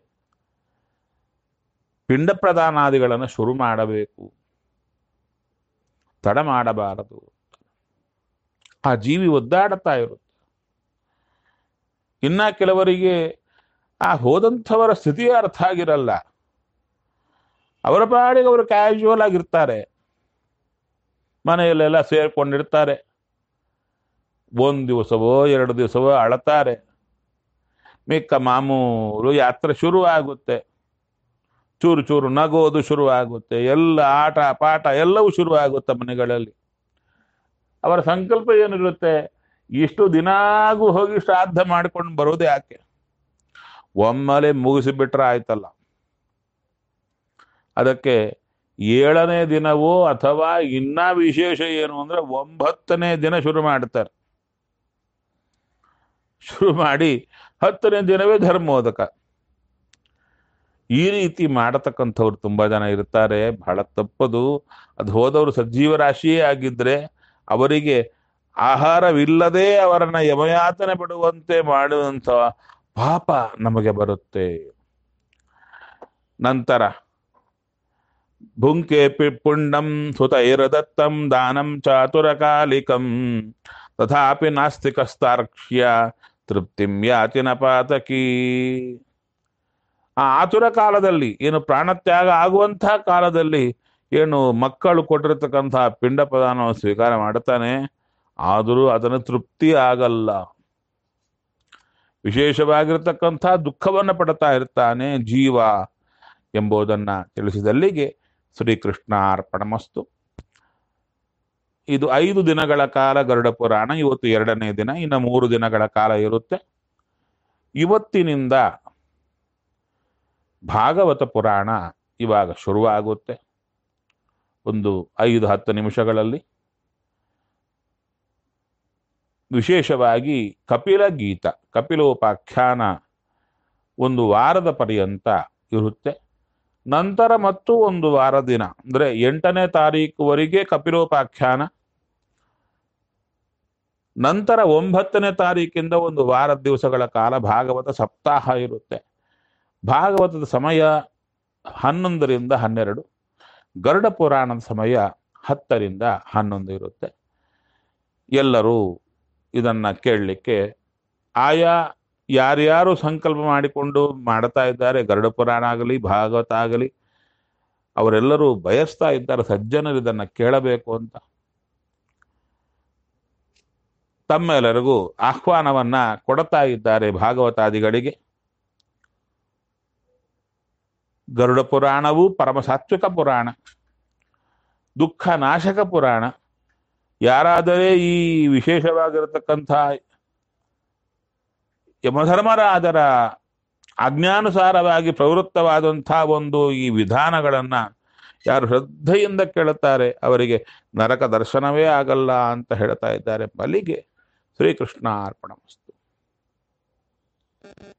Speaker 1: ಪಿಂಡ ಪ್ರದಾನಾದಿಗಳನ್ನು ಶುರು ಮಾಡಬೇಕು ತಡ ಮಾಡಬಾರದು ಆ ಜೀವಿ ಒದ್ದಾಡುತ್ತಾ ಇರುತ್ತೆ ಇನ್ನ ಕೆಲವರಿಗೆ ಆ ಹೋದಂಥವರ ಸ್ಥಿತಿಯೇ ಅರ್ಥ ಆಗಿರಲ್ಲ ಅವರ ಪಾಡಿಗೆ ಅವರು ಕ್ಯಾಶುವಲ್ ಆಗಿರ್ತಾರೆ ಮನೆಯಲ್ಲೆಲ್ಲ ಸೇರ್ಕೊಂಡಿರ್ತಾರೆ ಒಂದು ದಿವಸವೋ ಎರಡು ದಿವಸವೋ ಅಳತಾರೆ ಮಿಕ್ಕ ಮಾಮೂಲು ಯಾತ್ರೆ ಶುರು ಆಗುತ್ತೆ ಚೂರು ಚೂರು ನಗೋದು ಶುರು ಆಗುತ್ತೆ ಎಲ್ಲ ಆಟ ಪಾಠ ಎಲ್ಲವೂ ಶುರು ಆಗುತ್ತೆ ಮನೆಗಳಲ್ಲಿ ಅವರ ಸಂಕಲ್ಪ ಏನಿರುತ್ತೆ ಇಷ್ಟು ದಿನಾಗೂ ಹೋಗಿ ಶ್ರಾದ್ದ ಮಾಡ್ಕೊಂಡು ಬರೋದು ಯಾಕೆ ಒಮ್ಮೆಲೆ ಮುಗಿಸಿಬಿಟ್ರೆ ಆಯ್ತಲ್ಲ ಅದಕ್ಕೆ ಏಳನೇ ದಿನವೋ ಅಥವಾ ಇನ್ನ ವಿಶೇಷ ಏನು ಅಂದ್ರೆ ಒಂಬತ್ತನೇ ದಿನ ಶುರು ಮಾಡ್ತಾರೆ ಶುರು ಮಾಡಿ ಹತ್ತನೇ ದಿನವೇ ಧರ್ಮೋದಕ ಈ ರೀತಿ ಮಾಡತಕ್ಕಂಥವ್ರು ತುಂಬಾ ಜನ ಇರ್ತಾರೆ ಬಹಳ ತಪ್ಪದು ಅದು ಹೋದವರು ಸಜ್ಜೀವ ರಾಶಿಯೇ ಆಗಿದ್ರೆ ಅವರಿಗೆ ಆಹಾರವಿಲ್ಲದೆ ಅವರನ್ನ ಯಮಯಾತನೆ ಬಿಡುವಂತೆ ಮಾಡುವಂತ ಪಾಪ ನಮಗೆ ಬರುತ್ತೆ ನಂತರ ಭುಂಕೆ ಪಿ- ಪುಂಡಂ ಸುತೈರದತ್ತಂ ದಾನಂ ಚಾತುರಕಾಲಿಕಂ ತಥಾಪಿ ನಾಸ್ತಿಕಸ್ತಾರ್ಕ್ಷ್ಯ ತೃಪ್ತಿಂ ಯಾತಿ ನ ಪಾತಕಿ ಆ ಆತುರ ಕಾಲದಲ್ಲಿ ಏನು ಪ್ರಾಣತ್ಯಾಗ ಆಗುವಂತಹ ಕಾಲದಲ್ಲಿ ಏನು ಮಕ್ಕಳು ಕೊಟ್ಟಿರತಕ್ಕಂತಹ ಪಿಂಡ ಪ್ರದಾನವನ್ನು ಸ್ವೀಕಾರ ಮಾಡುತ್ತಾನೆ ಆದರೂ ಅದನ್ನು ತೃಪ್ತಿ ಆಗಲ್ಲ ವಿಶೇಷವಾಗಿರತಕ್ಕಂಥ ದುಃಖವನ್ನು ಪಡ್ತಾ ಇರ್ತಾನೆ ಜೀವ ಎಂಬುದನ್ನ ತಿಳಿಸಿದಲ್ಲಿಗೆ ಶ್ರೀಕೃಷ್ಣ ಅರ್ಪಣಮಸ್ತು ಇದು ಐದು ದಿನಗಳ ಕಾಲ ಗರುಡ ಪುರಾಣ ಇವತ್ತು ಎರಡನೇ ದಿನ ಇನ್ನು ಮೂರು ದಿನಗಳ ಕಾಲ ಇರುತ್ತೆ ಇವತ್ತಿನಿಂದ ಭಾಗವತ ಪುರಾಣ ಇವಾಗ ಶುರುವಾಗುತ್ತೆ ಒಂದು ಐದು ಹತ್ತು ನಿಮಿಷಗಳಲ್ಲಿ ವಿಶೇಷವಾಗಿ ಕಪಿಲ ಗೀತ ಕಪಿಲೋಪಾಖ್ಯಾನ ಒಂದು ವಾರದ ಪರ್ಯಂತ ಇರುತ್ತೆ ನಂತರ ಮತ್ತು ಒಂದು ವಾರ ದಿನ ಅಂದ್ರೆ ಎಂಟನೇ ತಾರೀಕುವರೆಗೆ ಕಪಿಲೋಪಾಖ್ಯಾನ ನಂತರ ಒಂಬತ್ತನೇ ತಾರೀಕಿಂದ ಒಂದು ವಾರ ದಿವಸಗಳ ಕಾಲ ಭಾಗವತ ಸಪ್ತಾಹ ಇರುತ್ತೆ ಭಾಗವತದ ಸಮಯ ಹನ್ನೊಂದರಿಂದ ಹನ್ನೆರಡು ಗರುಡ ಪುರಾಣದ ಸಮಯ ಹತ್ತರಿಂದ ಹನ್ನೊಂದು ಇರುತ್ತೆ ಎಲ್ಲರೂ ಇದನ್ನ ಕೇಳಲಿಕ್ಕೆ ಆಯಾ ಯಾರ್ಯಾರು ಸಂಕಲ್ಪ ಮಾಡಿಕೊಂಡು ಮಾಡ್ತಾ ಇದ್ದಾರೆ ಗರುಡ ಪುರಾಣ ಆಗಲಿ ಭಾಗವತ ಆಗಲಿ ಅವರೆಲ್ಲರೂ ಬಯಸ್ತಾ ಇದ್ದಾರೆ ಸಜ್ಜನರು ಇದನ್ನ ಕೇಳಬೇಕು ಅಂತ ತಮ್ಮೆಲ್ಲರಿಗೂ ಆಹ್ವಾನವನ್ನ ಕೊಡುತ್ತಾ ಇದ್ದಾರೆ ಭಾಗವತಾದಿಗಳಿಗೆ ಗರುಡ ಪುರಾಣವು ಪರಮ ಸಾತ್ವಿಕ ಪುರಾಣ ದುಃಖ ನಾಶಕ ಪುರಾಣ ಯಾರಾದರೆ ಈ ವಿಶೇಷವಾಗಿರತಕ್ಕಂಥ ಯಮಧರ್ಮರಾಜರ ಆಜ್ಞಾನುಸಾರವಾಗಿ ಪ್ರವೃತ್ತವಾದಂಥ ಒಂದು ಈ ವಿಧಾನಗಳನ್ನ ಯಾರು ಶ್ರದ್ಧೆಯಿಂದ ಕೇಳುತ್ತಾರೆ ಅವರಿಗೆ ನರಕ ದರ್ಶನವೇ ಆಗಲ್ಲ ಅಂತ ಹೇಳ್ತಾ ಇದ್ದಾರೆ ಬಲಿಗೆ ಶ್ರೀಕೃಷ್ಣ ಅರ್ಪಣ